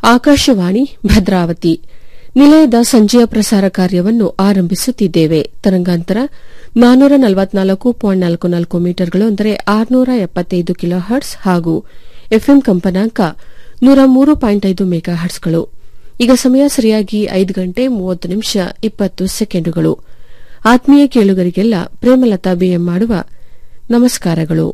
ಆಕಾಶವಾಣಿ ಭದ್ರಾವತಿ ನಿಲಯದ ಸಂಜೆಯ ಪ್ರಸಾರ ಕಾರ್ಯವನ್ನು ಆರಂಭಿಸುತ್ತಿದ್ದೇವೆ ತರಂಗಾಂತರ ನಾನ್ನೂರ ನಲವತ್ನಾಲ್ಕು ಪಾಯಿಂಟ್ ನಾಲ್ಕು ನಾಲ್ಕು ಮೀಟರ್ಗಳು ಅಂದರೆ ಆರುನೂರ ಎಪ್ಪತ್ತೈದು ಕಿಲೋ ಹರ್ಟ್ಸ್ ಹಾಗೂ ಎಫ್ಎಂ ಕಂಪನಾಂಕ ನೂರ ಮೂರು ಪಾಯಿಂಟ್ ಐದು ಮೆಗಾ ಹರ್ಟ್ಸ್ಗಳು ಈಗ ಸಮಯ ಸರಿಯಾಗಿ ಐದು ಗಂಟೆ ಮೂವತ್ತು ನಿಮಿಷ ಇಪ್ಪತ್ತು ಸೆಕೆಂಡುಗಳು ಆತ್ಮೀಯ ಕೇಳುಗರಿಗೆಲ್ಲ ಪ್ರೇಮಲತಾ ಬಿಎಂ ಮಾಡುವ ನಮಸ್ಕಾರಗಳು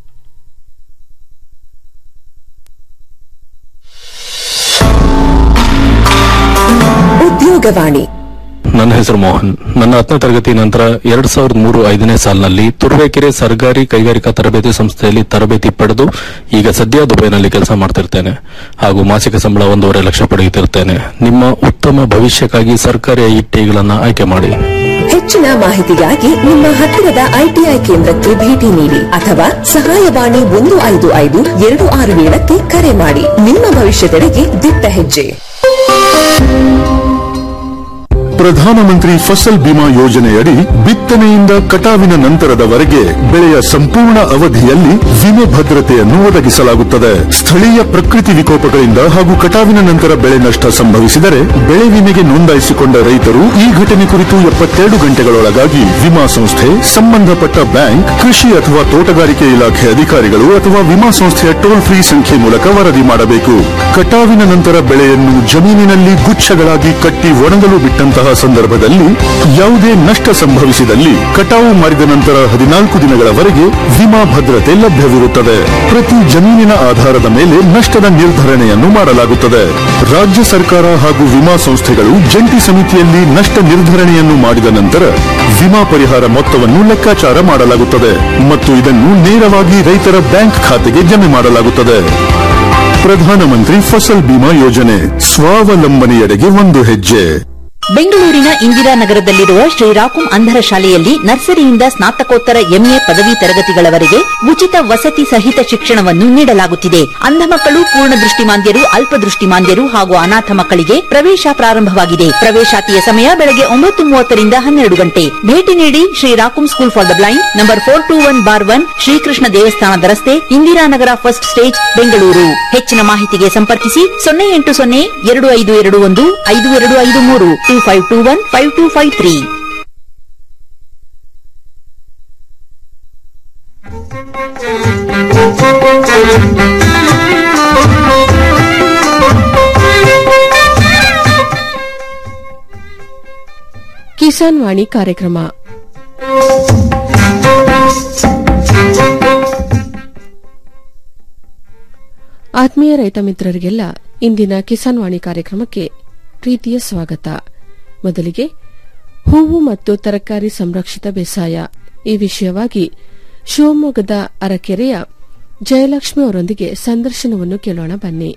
ಉದ್ಯೋಗವಾಣಿ ನನ್ನ ಹೆಸರು ಮೋಹನ್ ನನ್ನ ಹತ್ತನೇ ತರಗತಿ ನಂತರ ಎರಡ್ ಸಾವಿರದ ಮೂರು ಐದನೇ ಸಾಲಿನಲ್ಲಿ ತುರುವೇಕೆರೆ ಸರ್ಕಾರಿ ಕೈಗಾರಿಕಾ ತರಬೇತಿ ಸಂಸ್ಥೆಯಲ್ಲಿ ತರಬೇತಿ ಪಡೆದು ಈಗ ಸದ್ಯ ದುಬೈನಲ್ಲಿ ಕೆಲಸ ಮಾಡ್ತಿರ್ತೇನೆ ಹಾಗೂ ಮಾಸಿಕ ಸಂಬಳ ಒಂದೂವರೆ ಲಕ್ಷ ಪಡೆಯುತ್ತಿರ್ತೇನೆ ನಿಮ್ಮ ಉತ್ತಮ ಭವಿಷ್ಯಕ್ಕಾಗಿ ಸರ್ಕಾರಿ ಐಟಿಗಳನ್ನು ಆಯ್ಕೆ ಮಾಡಿ ಹೆಚ್ಚಿನ ಮಾಹಿತಿಗಾಗಿ ನಿಮ್ಮ ಹತ್ತಿರದ ಐಟಿಐ ಕೇಂದ್ರಕ್ಕೆ ಭೇಟಿ ನೀಡಿ ಅಥವಾ ಸಹಾಯವಾಣಿ ಒಂದು ಐದು ಐದು ಎರಡು ಆರು ಏಳಕ್ಕೆ ಕರೆ ಮಾಡಿ ನಿಮ್ಮ ಭವಿಷ್ಯದೆಡೆಗೆ ದಿಟ್ಟ ಹೆಜ್ಜೆ ಪ್ರಧಾನಮಂತ್ರಿ ಫಸಲ್ ಬಿಮಾ ಯೋಜನೆಯಡಿ ಬಿತ್ತನೆಯಿಂದ ಕಟಾವಿನ ನಂತರದವರೆಗೆ ಬೆಳೆಯ ಸಂಪೂರ್ಣ ಅವಧಿಯಲ್ಲಿ ವಿಮೆ ಭದ್ರತೆಯನ್ನು ಒದಗಿಸಲಾಗುತ್ತದೆ ಸ್ಥಳೀಯ ಪ್ರಕೃತಿ ವಿಕೋಪಗಳಿಂದ ಹಾಗೂ ಕಟಾವಿನ ನಂತರ ಬೆಳೆ ನಷ್ಟ ಸಂಭವಿಸಿದರೆ ಬೆಳೆ ವಿಮೆಗೆ ನೋಂದಾಯಿಸಿಕೊಂಡ ರೈತರು ಈ ಘಟನೆ ಕುರಿತು ಎಪ್ಪತ್ತೆರಡು ಗಂಟೆಗಳೊಳಗಾಗಿ ವಿಮಾ ಸಂಸ್ಥೆ ಸಂಬಂಧಪಟ್ಟ ಬ್ಯಾಂಕ್ ಕೃಷಿ ಅಥವಾ ತೋಟಗಾರಿಕೆ ಇಲಾಖೆ ಅಧಿಕಾರಿಗಳು ಅಥವಾ ವಿಮಾ ಸಂಸ್ಥೆಯ ಟೋಲ್ ಫ್ರೀ ಸಂಖ್ಯೆ ಮೂಲಕ ವರದಿ ಮಾಡಬೇಕು ಕಟಾವಿನ ನಂತರ ಬೆಳೆಯನ್ನು ಜಮೀನಿನಲ್ಲಿ ಗುಚ್ಛಗಳಾಗಿ ಕಟ್ಟಿ ಒಣಗಲು ಬಿಟ್ಟಂತಹ ಸಂದರ್ಭದಲ್ಲಿ ಯಾವುದೇ ನಷ್ಟ ಸಂಭವಿಸಿದಲ್ಲಿ ಕಟಾವು ಮಾಡಿದ ನಂತರ ಹದಿನಾಲ್ಕು ದಿನಗಳವರೆಗೆ ವಿಮಾ ಭದ್ರತೆ ಲಭ್ಯವಿರುತ್ತದೆ ಪ್ರತಿ ಜಮೀನಿನ ಆಧಾರದ ಮೇಲೆ ನಷ್ಟದ ನಿರ್ಧರಣೆಯನ್ನು ಮಾಡಲಾಗುತ್ತದೆ ರಾಜ್ಯ ಸರ್ಕಾರ ಹಾಗೂ ವಿಮಾ ಸಂಸ್ಥೆಗಳು ಜಂಟಿ ಸಮಿತಿಯಲ್ಲಿ ನಷ್ಟ ನಿರ್ಧರಣೆಯನ್ನು ಮಾಡಿದ ನಂತರ ವಿಮಾ ಪರಿಹಾರ ಮೊತ್ತವನ್ನು ಲೆಕ್ಕಾಚಾರ ಮಾಡಲಾಗುತ್ತದೆ ಮತ್ತು ಇದನ್ನು ನೇರವಾಗಿ ರೈತರ ಬ್ಯಾಂಕ್ ಖಾತೆಗೆ ಜಮೆ ಮಾಡಲಾಗುತ್ತದೆ ಪ್ರಧಾನಮಂತ್ರಿ ಫಸಲ್ ಬಿಮಾ ಯೋಜನೆ ಸ್ವಾವಲಂಬನೆಯೆಡೆಗೆ ಒಂದು ಹೆಜ್ಜೆ ಬೆಂಗಳೂರಿನ ಇಂದಿರಾನಗರದಲ್ಲಿರುವ ಶ್ರೀರಾಕುಂ ಅಂಧರ ಶಾಲೆಯಲ್ಲಿ ನರ್ಸರಿಯಿಂದ ಸ್ನಾತಕೋತ್ತರ ಎಂಎ ಪದವಿ ತರಗತಿಗಳವರೆಗೆ ಉಚಿತ ವಸತಿ ಸಹಿತ ಶಿಕ್ಷಣವನ್ನು ನೀಡಲಾಗುತ್ತಿದೆ ಅಂಧ ಮಕ್ಕಳು ಪೂರ್ಣ ದೃಷ್ಟಿಮಾಂದ್ಯರು ಅಲ್ಪದೃಷ್ಟಿಮಾಂದ್ಯರು ಹಾಗೂ ಅನಾಥ ಮಕ್ಕಳಿಗೆ ಪ್ರವೇಶ ಪ್ರಾರಂಭವಾಗಿದೆ ಪ್ರವೇಶಾತಿಯ ಸಮಯ ಬೆಳಗ್ಗೆ ಒಂಬತ್ತು ಮೂವತ್ತರಿಂದ ಹನ್ನೆರಡು ಗಂಟೆ ಭೇಟಿ ನೀಡಿ Sri Rakum school for the blind number four two one bar one Shrikrishna ದೇವಸ್ಥಾನದ ರಸ್ತೆ ಇಂದಿರಾನಗರ ಫಸ್ಟ್ ಸ್ಟೇಜ್ ಬೆಂಗಳೂರು ಹೆಚ್ಚಿನ ಮಾಹಿತಿಗೆ ಸಂಪರ್ಕಿಸಿ ಸೊನ್ನೆ ಎಂಟು ಸೊನ್ನೆ ಎರಡು ಐದು ಎರಡು ಒಂದು ಐದು ಎರಡು ಐದು ಮೂರು two five two one five two five three Kisan Vani ಕಾರ್ಯಕ್ರಮ ಆತ್ಮೀಯ ರೈತ ಮಿತ್ರರಿಗೆಲ್ಲ ಇಂದಿನ ಕಿಸಾನ್ ವಾಣಿ ಕಾರ್ಯಕ್ರಮಕ್ಕೆ ಪ್ರೀತಿಯ ಸ್ವಾಗತ ಮೊದಲಿಗೆ ಹೂವು ಮತ್ತು ತರಕಾರಿ ಸಂರಕ್ಷಿತ ಬೇಸಾಯ ಈ ವಿಷಯವಾಗಿ ಶಿವಮೊಗ್ಗದ ಅರಕೆರೆಯ ಜಯಲಕ್ಷ್ಮಿ ಅವರೊಂದಿಗೆ ಸಂದರ್ಶನವನ್ನು ಕೇಳೋಣ ಬನ್ನಿ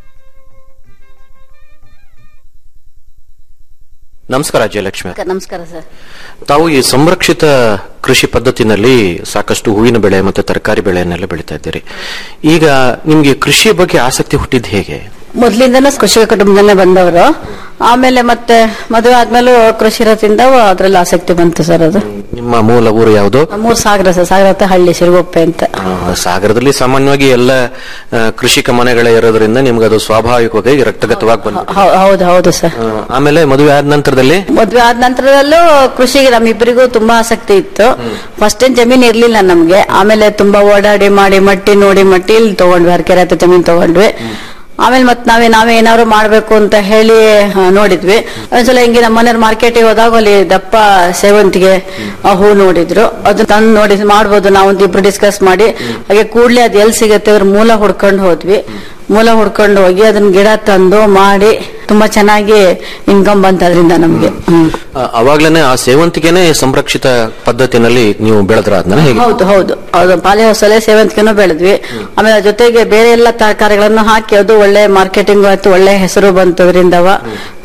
ನಮಸ್ಕಾರ ಜಯಲಕ್ಷ್ಮಿ ನಮಸ್ಕಾರ ಸರ್ ತಾವು ಈ ಸಂರಕ್ಷಿತ ಕೃಷಿ ಪದ್ಧತಿನಲ್ಲಿ ಸಾಕಷ್ಟು ಹೂವಿನ ಬೆಳೆ ಮತ್ತು ತರಕಾರಿ ಬೆಳೆಯನ್ನೆಲ್ಲ ಬೆಳೀತಾ ಇದ್ದೀರಿ ಈಗ ನಿಮ್ಗೆ ಕೃಷಿ ಬಗ್ಗೆ ಆಸಕ್ತಿ ಹುಟ್ಟಿದ್ ಹೇಗೆ ಮೊದ್ಲಿಂದನೂ ಕೃಷಿ ಕುಟುಂಬದಲ್ಲೇ ಬಂದವರು ಆಮೇಲೆ ಮತ್ತೆ ಮದುವೆ ಆದ್ಮೇಲೂ ಕೃಷಿ ಇರೋದ್ರಿಂದ ಅದ್ರಲ್ಲಿ ಆಸಕ್ತಿ ಬಂತು ಸರ್ ಅದು ನಿಮ್ಮ ಮೂಲ ಊರು ಯಾವುದು ಮೂರ್ ಸಾಗರ ಸರ್ ಸಾಗರ ಹತ್ರ ಹಳ್ಳಿ ಸಿರುಗೊಪ್ಪೆ ಅಂತ ಆ, ಸಾಗರದಲ್ಲಿ ಸಾಮಾನ್ಯವಾಗಿ ಎಲ್ಲ ಆ, ಕೃಷಿಕ ಮನೆಗಳೇ ಇರೋದ್ರಿಂದ ನಿಮ್ಗೆ ಅದು ಸ್ವಾಭಾವಿಕವಾಗಿ ರಕ್ತಗತವಾಗಿ ಬಂದ ಹೌ- ಹೌದು ಹೌದು ಸರ್ ಆಮೇಲೆ ಮದುವೆ ಆದ ನಂತರದಲ್ಲಿ ಮದ್ವೆ ಆದ ನಂತರದಲ್ಲೂ ಕೃಷಿಗೆ ನಮ್ಮಿಬ್ಬರಿಗೂ ತುಂಬಾ ಆಸಕ್ತಿ ಇತ್ತು ಫಸ್ಟ್ ಏನ್ ಜಮೀನ್ ಇರ್ಲಿಲ್ಲ ನಮ್ಗೆ ಆಮೇಲೆ ತುಂಬಾ ಓಡಾಡಿ ಮಾಡಿ ಮಟ್ಟಿ ನೋಡಿ ಮಟ್ಟಿ ಇಲ್ಲಿ ತಗೊಂಡ್ವಿ ಹರಕೆರೆ ಹತ್ರ ಜಮೀನ್ ತಗೊಂಡ್ವಿ ಆಮೇಲೆ ಮತ್ ನಾವೇ ನಾವೇ ಏನಾದ್ರು ಮಾಡ್ಬೇಕು ಅಂತ ಹೇಳಿ ಆ, ನೋಡಿದ್ವಿ ಒಂದ್ಸಲ ಹಿಂಗೆ ನಮ್ಮ ಮನೆಯವ್ರ ಮಾರ್ಕೆಟಿಗೆ ಹೋದಾಗ ಅಲ್ಲಿ ದಪ್ಪ ಸೇವಂತಿಗೆ ಆ, ಹೂ ನೋಡಿದ್ರು ಅದು ತಂದು ನೋಡಿ ಮಾಡ್ಬೋದು ನಾವು ಒಂದಿಬ್ರು ಡಿಸ್ಕಸ್ ಮಾಡಿ ಹಾಗೆ ಕೂಡ್ಲೆ ಅದ್ ಎಲ್ಲಿ ಸಿಗತ್ತೆ ಅದ್ರ ಮೂಲ ಹುಡ್ಕೊಂಡು ಹೋದ್ವಿ ಮೂಲ ಹುಡ್ಕೊಂಡು ಹೋಗಿ ಅದನ್ನ ಗಿಡ ತಂದು ಮಾಡಿ ತುಂಬಾ ಚೆನ್ನಾಗಿ ಇನ್ಕಮ್ ಬಂತ ಅದರಿಂದ ನಮ್ಗೆ ಹ್ಮ್. ಆ, ಅವಾಗ್ಲೇನೆ ಆ ಸೇವಂತಿಗೆನೆ ಸಂರಕ್ಷಿತ ಪದ್ಧತಿನಲ್ಲಿ ನೀವು ಬೆಳೆದ್ರ ಅದನ್ನ ಹೇಗೆ ಹೌದು ಹೌದು ಅದು ಪಾಲಿ ಹೊಸಲೆ ಸೇವಂತಿಗೆನೂ ಬೆಳೆದ್ವಿ ಆಮೇಲೆ ಅದ್ರ ಜೊತೆಗೆ ಬೇರೆ ಎಲ್ಲ ತರಕಾರಿಗಳನ್ನು ಹಾಕಿ ಅದು ಒಳ್ಳೆ ಮಾರ್ಕೆಟಿಂಗ್ ಆಯ್ತು ಒಳ್ಳೆ ಹೆಸರು ಬಂತು ಅದರಿಂದವ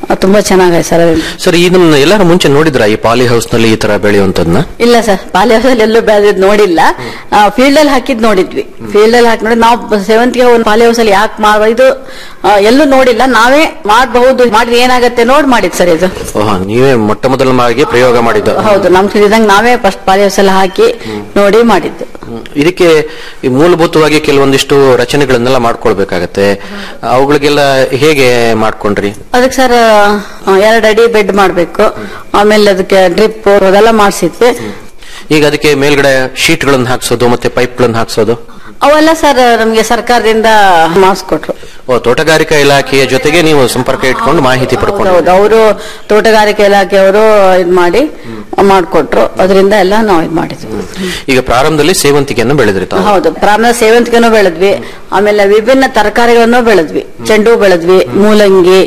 ಆ, ತುಂಬಾ ಚೆನ್ನಾಗಿದೆ ಸರ್ ಅದರಿಂದ. ಸರ್ ಇದನ್ನ ಎಲ್ಲಾರು ಮುಂಚೆ ನೋಡಿದ್ರ ಈ ಪಾಲಿ ಹೌಸ್ ನಲ್ಲಿ ಈ ತರ ಬೆಳೆಯುವಂತದ್ನ ಇಲ್ಲ ಸರ್ ಪಾಲಿಹೌಸಲ್ಲಿ ಎಲ್ಲೂ ಬೆಳೆದಿದ್ ನೋಡಿಲ್ಲ ಫೀಲ್ಡ್ ಅಲ್ಲಿ ಹಾಕಿದ್ ನೋಡಿದ್ವಿ ಫೀಲ್ಡ್ ಅಲ್ಲಿ ಹಾಕಿ ನೋಡಿ ನಾವು ಸೇವಂತಿಗೆ ಒಂದು ಪಾಲಿಹೌಸ್ ಅಲ್ಲಿ ಯಾಕೆ ಮಾಡುವ ಇದು ಆ, ಎಲ್ಲೂ ನೋಡಿಲ್ಲ ನಾವೇ ಮಾಡಬಹುದು ಮಾಡಿದ್ರೆ ಏನಾಗತ್ತೆ ನೋಡ್ ಮಾಡಿದ್ ಸರ್ ಇದು ಓಹ್ ನೀವೇ ಮೊಟ್ಟ ಮೊದಲ ಮಾಗಿ ಪ್ರಯೋಗ ಮಾಡಿದ್ದು ಹೌದು ನಮ್ ತಿಳಿದಂಗೆ ನಾವೇ ಫಸ್ಟ್ ಪಾಲಿಹೌಸ್ ಅಲ್ಲಿ ಹಾಕಿ ನೋಡಿ ಮಾಡಿದ್ದು ಹ್ಮ್. ಇದಕ್ಕೆ ಈ ಮೂಲಭೂತವಾಗಿ ಕೆಲವೊಂದಿಷ್ಟು ರಚನೆಗಳನ್ನೆಲ್ಲ ಮಾಡ್ಕೊಳ್ಬೇಕಾಗತ್ತೆ ಅವುಗಳಿಗೆಲ್ಲ ಹೇಗೆ ಮಾಡ್ಕೊಂಡ್ರಿ ಅದಕ್ಕೆ ಸರ್ ಎರಡು ಅಡಿ ಬೆಡ್ ಮಾಡ್ಬೇಕು ಆಮೇಲೆ ಅದಕ್ಕೆ ಡ್ರಿಪ್ ಅದೆಲ್ಲ ಮಾಡಿಸಿದ್ವಿ ಈಗ ಅದಕ್ಕೆ ಮೇಲ್ಗಡೆ ಶೀಟ್ಗಳನ್ನು ಹಾಕ್ಸೋದು ಮತ್ತೆ ಪೈಪ್ಗಳನ್ನು ಹಾಕ್ಸೋದು ಅವೆಲ್ಲ ಸರ್ ನಮ್ಗೆ ಸರ್ಕಾರದಿಂದ ಮಾಡಿಸ್ಕೊಟ್ರು ಓ ತೋಟಗಾರಿಕಾ ಇಲಾಖೆಯ ಜೊತೆಗೆ ನೀವು ಸಂಪರ್ಕ ಇಟ್ಕೊಂಡು ಮಾಹಿತಿ ಪಡ್ಕೊಂಡು ಹೌದು ಅವರು ತೋಟಗಾರಿಕೆ ಇಲಾಖೆಯವರು ಇದ್ ಮಾಡಿ ಮಾಡ್ಕೊಟ್ರು ಅದರಿಂದ ಎಲ್ಲ ನಾವು ಇದ್ ಮಾಡಿದ್ವಿ ಈಗ ಪ್ರಾರಂಭದಲ್ಲಿ ಸೇವಂತಿಗೆಯನ್ನು ಬೆಳೆದ್ರಿ ತಾವು ಹೌದು ಪ್ರಾರಂಭ ಸೇವಂತಿಗೆನೂ ಬೆಳೆದ್ವಿ ಆಮೇಲೆ ವಿಭಿನ್ನ ತರಕಾರಿಗಳನ್ನು ಬೆಳೆದ್ವಿ ಚೆಂಡು ಹೂ ಬೆಳೆದ್ವಿ ಮೂಲಂಗಿ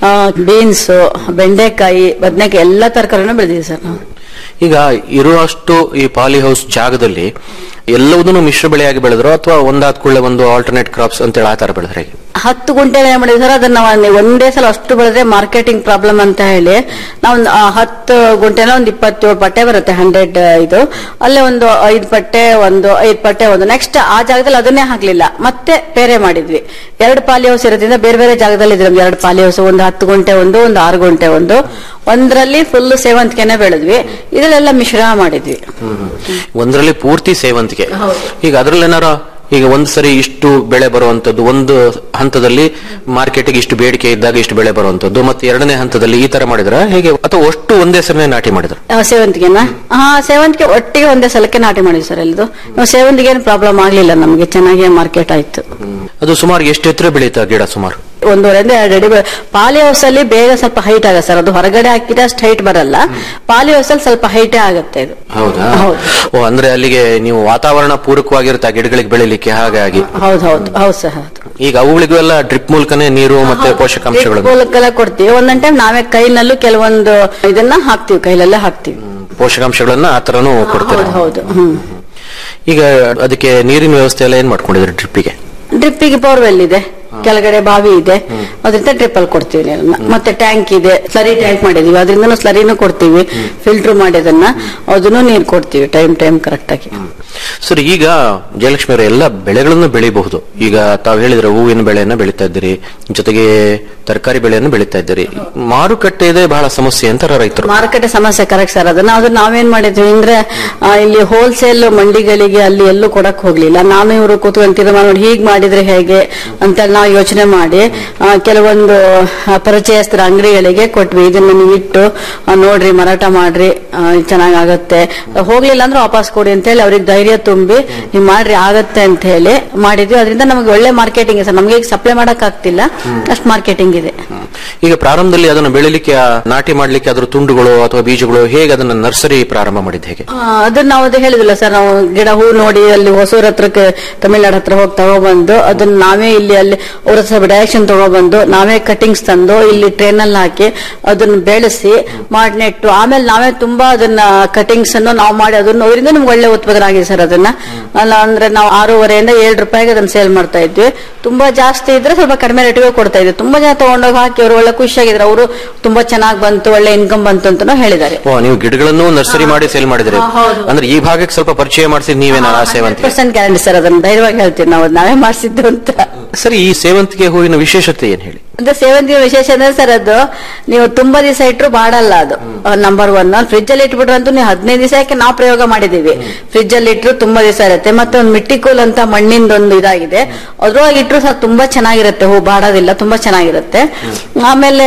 ಬೀನ್ಸ್ ಬೆಂಡೆಕಾಯಿ ಬದನೆಕಾಯಿ ಎಲ್ಲ ತರಕಾರಿನೂ ಬೆಳೆದಿವಿ ಸರ್ ನಾವು ಈಗ ಇರುವಷ್ಟು ಈ ಪಾಲಿ ಹೌಸ್ ಜಾಗದಲ್ಲಿ ಎಲ್ಲವುದನ್ನು ಮಿಶ್ರ ಬೆಳೆಯಾಗಿ ಬೆಳೆದ್ರು ಅಥವಾ ಒಂದಾದ ಕೂಡಲೇ ಒಂದು ಆಲ್ಟರ್ನೇಟ್ ಕ್ರಾಪ್ಸ್ ಅಂತೇಳಿ ಆ ತರ ಬೆಳೆದ್ರೆ ಹೇಗೆ ಹತ್ತು ಗುಂಟೆ ಏನ್ ಮಾಡಿದ್ವಿ ಸರ್ ಅದನ್ನ ನಾವು ಒಂದೇ ಸಲ ಅಷ್ಟು ಬೆಳೆದ್ರೆ ಮಾರ್ಕೆಟಿಂಗ್ ಪ್ರಾಬ್ಲಮ್ ಅಂತ ಹೇಳಿ ನಾವು ಒಂದು ಆ ಹತ್ತು ಗುಂಟೆನ ಒಂದು ಇಪ್ಪತ್ತೇಳು ಪಟ್ಟೆ ಬರುತ್ತೆ ಹಂಡ್ರೆಡ್ ಇದು ಅಲ್ಲೇ ಒಂದು ಐದು ಪಟ್ಟೆ ಒಂದು ಐದು ಪಟ್ಟೆ ಒಂದು ನೆಕ್ಸ್ಟ್ ಆ ಜಾಗದಲ್ಲಿ ಅದನ್ನೇ ಹಾಕ್ಲಿಲ್ಲ ಮತ್ತೆ ಬೇರೆ ಮಾಡಿದ್ವಿ ಎರಡು ಪಾಲಿ ಹೌಸ್ ಇರೋದ್ರಿಂದ ಬೇರೆ ಬೇರೆ ಜಾಗದಲ್ಲಿ ಇದ್ರೆ ಎರಡು ಪಾಲಿ ಹೌಸ್ ಒಂದು ಹತ್ತು ಗುಂಟೆ ಒಂದು ಒಂದು ಆರು ಗುಂಟೆ ಒಂದು ಒಂದರಲ್ಲಿ ಫುಲ್ ಸೇವಂತಿಗೆನೆ ಬೆಳೆದ್ವಿ ಇದರಲ್ಲೆಲ್ಲ ಮಿಶ್ರ ಮಾಡಿದ್ವಿ ಒಂದರಲ್ಲಿ ಪೂರ್ತಿ ಸೇವಂತಿಗೆ ಈಗ ಅದ್ರಲ್ಲಿ ಏನಾರ ಈಗ ಒಂದ್ ಸರಿ ಇಷ್ಟು ಬೆಳೆ ಬರುವಂತದ್ದು ಒಂದು ಹಂತದಲ್ಲಿ ಮಾರ್ಕೆಟ್ಗೆ ಇಷ್ಟು ಬೇಡಿಕೆ ಇದ್ದಾಗ ಇಷ್ಟು ಬೆಳೆ ಬರುವಂತದ್ದು ಮತ್ತೆ ಎರಡನೇ ಹಂತದಲ್ಲಿ ಈ ತರ ಮಾಡಿದ್ರ ಹೇಗೆ ಅಥವಾ ಅಷ್ಟು ಒಂದೇ ಸಮಯ ನಾಟಿ ಮಾಡಿದ್ರ ಆ, ಸೇವಂತಿಗೆನ ಹಾ ಸೇವಂತಿಗೆ ಒಟ್ಟಿಗೆ ಒಂದೇ ಸಲಕ್ಕೆ ನಾಟಿ ಮಾಡಿದ್ವಿ ಸರ್ ಎಲ್ದು ನಾವು ಸೇವಂತಿಗೆ ಏನು ಪ್ರಾಬ್ಲಮ್ ಆಗ್ಲಿಲ್ಲ ನಮಗೆ ಚೆನ್ನಾಗಿ ಮಾರ್ಕೆಟ್ ಆಯ್ತು ಅದು ಸುಮಾರು ಎಷ್ಟು ಎತ್ತರ ಬೆಳೀತಾ ಗಿಡ ಸುಮಾರು ಒಂದೂವರೆಯಿಂದ ಎರಡು ಅಡಿ ಬೆ- ಪಾಲಿ ಹೌಸ್ ಅಲ್ಲಿ ಬೇಗ ಸ್ವಲ್ಪ ಹೈಟ್ ಆಗುತ್ತೆ ಸರ್ ಅದು ಹೊರಗಡೆ ಹಾಕಿದ್ರೆ ಅಷ್ಟು ಹೈಟ್ ಬರಲ್ಲ ಪಾಲಿ ಹೌಸ್ ಅಲ್ಲಿ ಸ್ವಲ್ಪ ಹೈಟೇ ಆಗುತ್ತೆ ಇದು ಹೌದಾ ಹೌದು. ಓ ಅಂದ್ರೆ ಅಲ್ಲಿಗೆ ನೀವು ವಾತಾವರಣ ಪೂರಕವಾಗಿರುತ್ತೆ ಆ ಗಿಡಗಳಿಗೆ ಬೆಳಿಲಿಕ್ಕೆ ಹಾಗಾಗಿ ಹೌದು ಹೌದು ಹೌದು ಸರ್ ಹೌದು ಈಗ ಅವುಗಳಿಗೂ ಎಲ್ಲ ಡ್ರಿಪ್ ಮೂಲಕನೇ ನೀರು ಮತ್ತೆ ಪೋಷಕಾಂಶಗಳು ಮೂಲಕ್ಕೆಲ್ಲ ಕೊಡ್ತೀವಿ ಒಂದೊಂದ್ ಟೈಮ್ ನಾವೇ ಕೈನಲ್ಲೂ ಕೆಲವೊಂದು ಇದನ್ನ ಹಾಕ್ತಿವಿ ಕೈಲಲ್ಲೇ ಹಾಕ್ತಿವಿ ಪೋಷಕಾಂಶಗಳನ್ನ ಆ ತರನು ಕೊಡ್ತೀರಾ ಹೌದು ಹೌದು ಹ್ಮ್ ಈಗ ಅದಕ್ಕೆ ನೀರಿನ ವ್ಯವಸ್ಥೆ ಎಲ್ಲ ಏನ್ ಮಾಡ್ಕೊಂಡಿದ್ರಿ ಡ್ರಿಪ್ಪಿಗೆ ಡ್ರಿಪ್ಪಿಗೆ ಬೋರ್ವೆಲ್ ಇದೆ ಕೆಳಗಡೆ ಬಾವಿ ಇದೆ ಅದರಿಂದ ಡ್ರಿಪ್ ಅಲ್ಲಿ ಕೊಡ್ತೀವಿ ನೀರನ್ನ ಮತ್ತೆ ಟ್ಯಾಂಕ್ ಇದೆ ಸ್ಲರಿ ಟ್ಯಾಂಕ್ ಮಾಡಿದೀವಿ ಅದರಿಂದ ಸ್ಲರಿನೂ ಕೊಡ್ತೀವಿ ಫಿಲ್ಟರ್ ಮಾಡಿ ಅದನ್ನ ಅದನ್ನು ನೀರು ಕೊಡ್ತೀವಿ ಟೈಮ್ ಟೈಮ್ ಕರೆಕ್ಟ್ ಆಗಿ ಸರ್ ಈಗ ಜಯಲಕ್ಷ್ಮಿ ಅವರ ಎಲ್ಲ ಬೆಳೆಗಳನ್ನು ಬೆಳಿಬಹುದು ಈಗ ತಾವು ಹೇಳಿದ್ರೆ ಹೂವಿನ ಬೆಳೆಯನ್ನ ಬೆಳೀತಾ ಇದ್ದೀರಿ ಜೊತೆಗೆ ತರಕಾರಿ ಬೆಳೆಯನ್ನು ಬೆಳೀತಾ ಇದ್ದೀರಿ ಮಾರುಕಟ್ಟೆ ಇದೆ ಬಹಳ ಸಮಸ್ಯೆ ಅಂತಾರ ರೈತರು ಮಾರುಕಟ್ಟೆ ಸಮಸ್ಯೆ ಕರೆಕ್ಟ್ ಸರ್ ಅದನ್ನ ಅದು ನಾವೇನ್ ಮಾಡಿದ್ವಿ ಅಂದ್ರೆ ಆ, ಇಲ್ಲಿ ಹೋಲ್ಸೇಲ್ ಮಂಡಿಗಳಿಗೆ ಅಲ್ಲಿ ಎಲ್ಲೂ ಕೊಡಕ್ ಹೋಗ್ಲಿಲ್ಲ ನಾನು ಇವರು ಕೂತ್ಕೊಂಡು ತೀರ್ಮಾನ ಮಾಡಿ ಹೀಗ್ ಮಾಡಿದ್ರೆ ಹೇಗೆ ಅಂತ ನಾವು ಯೋಚನೆ ಮಾಡಿ ಆ, ಕೆಲವೊಂದು ಆ, ಪರಿಚಯಸ್ಥರ ಅಂಗಡಿಗಳಿಗೆ ಕೊಟ್ವಿ ಇದನ್ನ ನೀವು ಇಟ್ಟು ಆ, ನೋಡ್ರಿ ಮಾರಾಟ ಮಾಡ್ರಿ ಚೆನ್ನಾಗಾಗತ್ತೆ ಹೋಗ್ಲಿಲ್ಲ ಅಂದ್ರೆ ವಾಪಸ್ ಕೊಡಿ ಅಂತ ಹೇಳಿ ಅವ್ರಿಗೆ ಧೈರ್ಯ ತುಂಬಿ ನೀವು ಮಾಡ್ರಿ ಆಗತ್ತೆ ಅಂತ ಹೇಳಿ ಮಾಡಿದ್ವಿ ಅದರಿಂದ ನಮಗೆ ಒಳ್ಳೆ ಮಾರ್ಕೆಟಿಂಗ್ ಸರ್ ನಮಗೆ ಈಗ ಸಪ್ಲೈ ಮಾಡಕ್ ಆಗ್ತಿಲ್ಲ ಅಷ್ಟು ಮಾರ್ಕೆಟಿಂಗ್ ಇದೆ ಈಗ ಪ್ರಾರಂಭದಲ್ಲಿ ಅದನ್ನು ಬೆಳಿಲಿಕ್ಕೆ ಆ ನಾಟಿ ಮಾಡ್ಲಿಕ್ಕೆ ಅದ್ರ ತುಂಡುಗಳು ಅಥವಾ ಬೀಜಗಳು ಹೇಗೆ ಅದನ್ನ ನರ್ಸರಿ ಪ್ರಾರಂಭ ಮಾಡಿದ್ ಹೇಗೆ ಆ, ಅದನ್ನ ನಾವು ಅದು ಹೇಳಿದಿಲ್ಲ ಸರ್ ನಾವು ಗಿಡ ಹೂ ನೋಡಿ ಅಲ್ಲಿ ಹೊಸೂರ್ ಹತ್ರಕ್ಕೆ ತಮಿಳ್ನಾಡು ಹತ್ರ ಹೋಗಿ ತಗೊಬಂದು ಅದನ್ನ ನಾವೇ ಇಲ್ಲಿ ಅಲ್ಲಿ ಅವ್ರ ಹತ್ರ ಡೈರೆಕ್ಷನ್ ತಗೊಬಂದು ನಾವೇ ಕಟಿಂಗ್ಸ್ ತಂದು ಇಲ್ಲಿ ಟ್ರೈನ್ ಅಲ್ಲಿ ಹಾಕಿ ಅದನ್ನ ಬೆಳೆಸಿ ಮಾಡಿ ನೆಟ್ಟು ಆಮೇಲೆ ನಾವೇ ತುಂಬಾ ಅದನ್ನ ಕಟಿಂಗ್ಸ್ ಅನ್ನು ನಾವು ಮಾಡಿ ಅದನ್ನ ಅದರಿಂದ ನಮ್ಗೆ ಒಳ್ಳೆ ಉತ್ಪಾದನೆ ಆಗಿದೆ ಸರ್ ಅದನ್ನ ಅಲ್ಲ ಅಂದ್ರೆ ನಾವು ಆರೂವರೆಯಿಂದ ಏಳು ರೂಪಾಯಿಗೆ ಅದನ್ನ ಸೇಲ್ ಮಾಡ್ತಾ ಇದ್ವಿ ತುಂಬಾ ಜಾಸ್ತಿ ಇದ್ರೆ ಸ್ವಲ್ಪ ಕಡಿಮೆ ರೇಟ್ಗೆ ಕೊಡ್ತಾ ಇದ್ವಿ ತುಂಬಾ ಜನ ತಗೊಂಡೋಗಿ ಹಾಕಿ ಅವರು ಒಳ್ಳೆ ಖುಷಿಯಾಗಿದ್ರು ಅವರು ತುಂಬಾ ಚೆನ್ನಾಗಿ ಬಂತು ಒಳ್ಳೆ ಇನ್ಕಮ್ ಬಂತು ಅಂತ ಹೇಳಿದ್ದಾರೆ ಓ ನೀವು ಗಿಡಗಳನ್ನು ನರ್ಸರಿ ಮಾಡಿ ಸೇಲ್ ಮಾಡಿದ್ರಿ ಅಂದ್ರೆ ಈ ಭಾಗಕ್ಕೆ ಸ್ವಲ್ಪ ಪರಿಚಯ ಮಾಡಿಸಿ ನೀವೇನ ಆ ಸೇವಂತಿಗೆ ಪರ್ಸೆಂಟ್ ಗ್ಯಾರಂಟಿ ಸರ್ ಅದನ್ನ ಧೈರ್ಯವಾಗಿ ಹೇಳ್ತೀವಿ ನಾವು ಅದ್ ನಾವೇ ಮಾಡಿಸಿದ್ದು ಅಂತ ಸರಿ ಈ ಸೇವಂತಿಗೆ ಹೂವಿನ ವಿಶೇಷತೆ ಏನ್ ಹೇಳಿ ಅಂದ್ರೆ ಸೇವಂತಿಗೆ ವಿಶೇಷ ಅಂದ್ರೆ ಸರ್ ಅದು ನೀವು ತುಂಬಾ ದಿವಸ ಇಟ್ರು ಬಾಡಲ್ಲ ಅದು ನಂಬರ್ ಒನ್ ಫ್ರಿಜ್ ಅಲ್ಲಿ ಇಟ್ಬಿಟ್ರು ಅಂತೂ ನೀವು ಹದಿನೈದು ದಿವಸ ಯಾಕೆ ನಾವು ಪ್ರಯೋಗ ಮಾಡಿದೀವಿ ಫ್ರಿಜ್ ಅಲ್ಲಿ ಇಟ್ರು ತುಂಬಾ ದಿವಸ ಇರುತ್ತೆ ಮತ್ತೆ ಒಂದು ಮಿಟ್ಟಿಕೂಲ್ ಅಂತ ಮಣ್ಣಿಂದ ಒಂದು ಇದಾಗಿದೆ ಅದ್ರೊಳಗೆ ಇಟ್ರು ಸಹ ತುಂಬಾ ಚೆನ್ನಾಗಿರುತ್ತೆ ಹೂ ಬಾಡೋದಿಲ್ಲ ತುಂಬಾ ಚೆನ್ನಾಗಿರುತ್ತೆ ಆಮೇಲೆ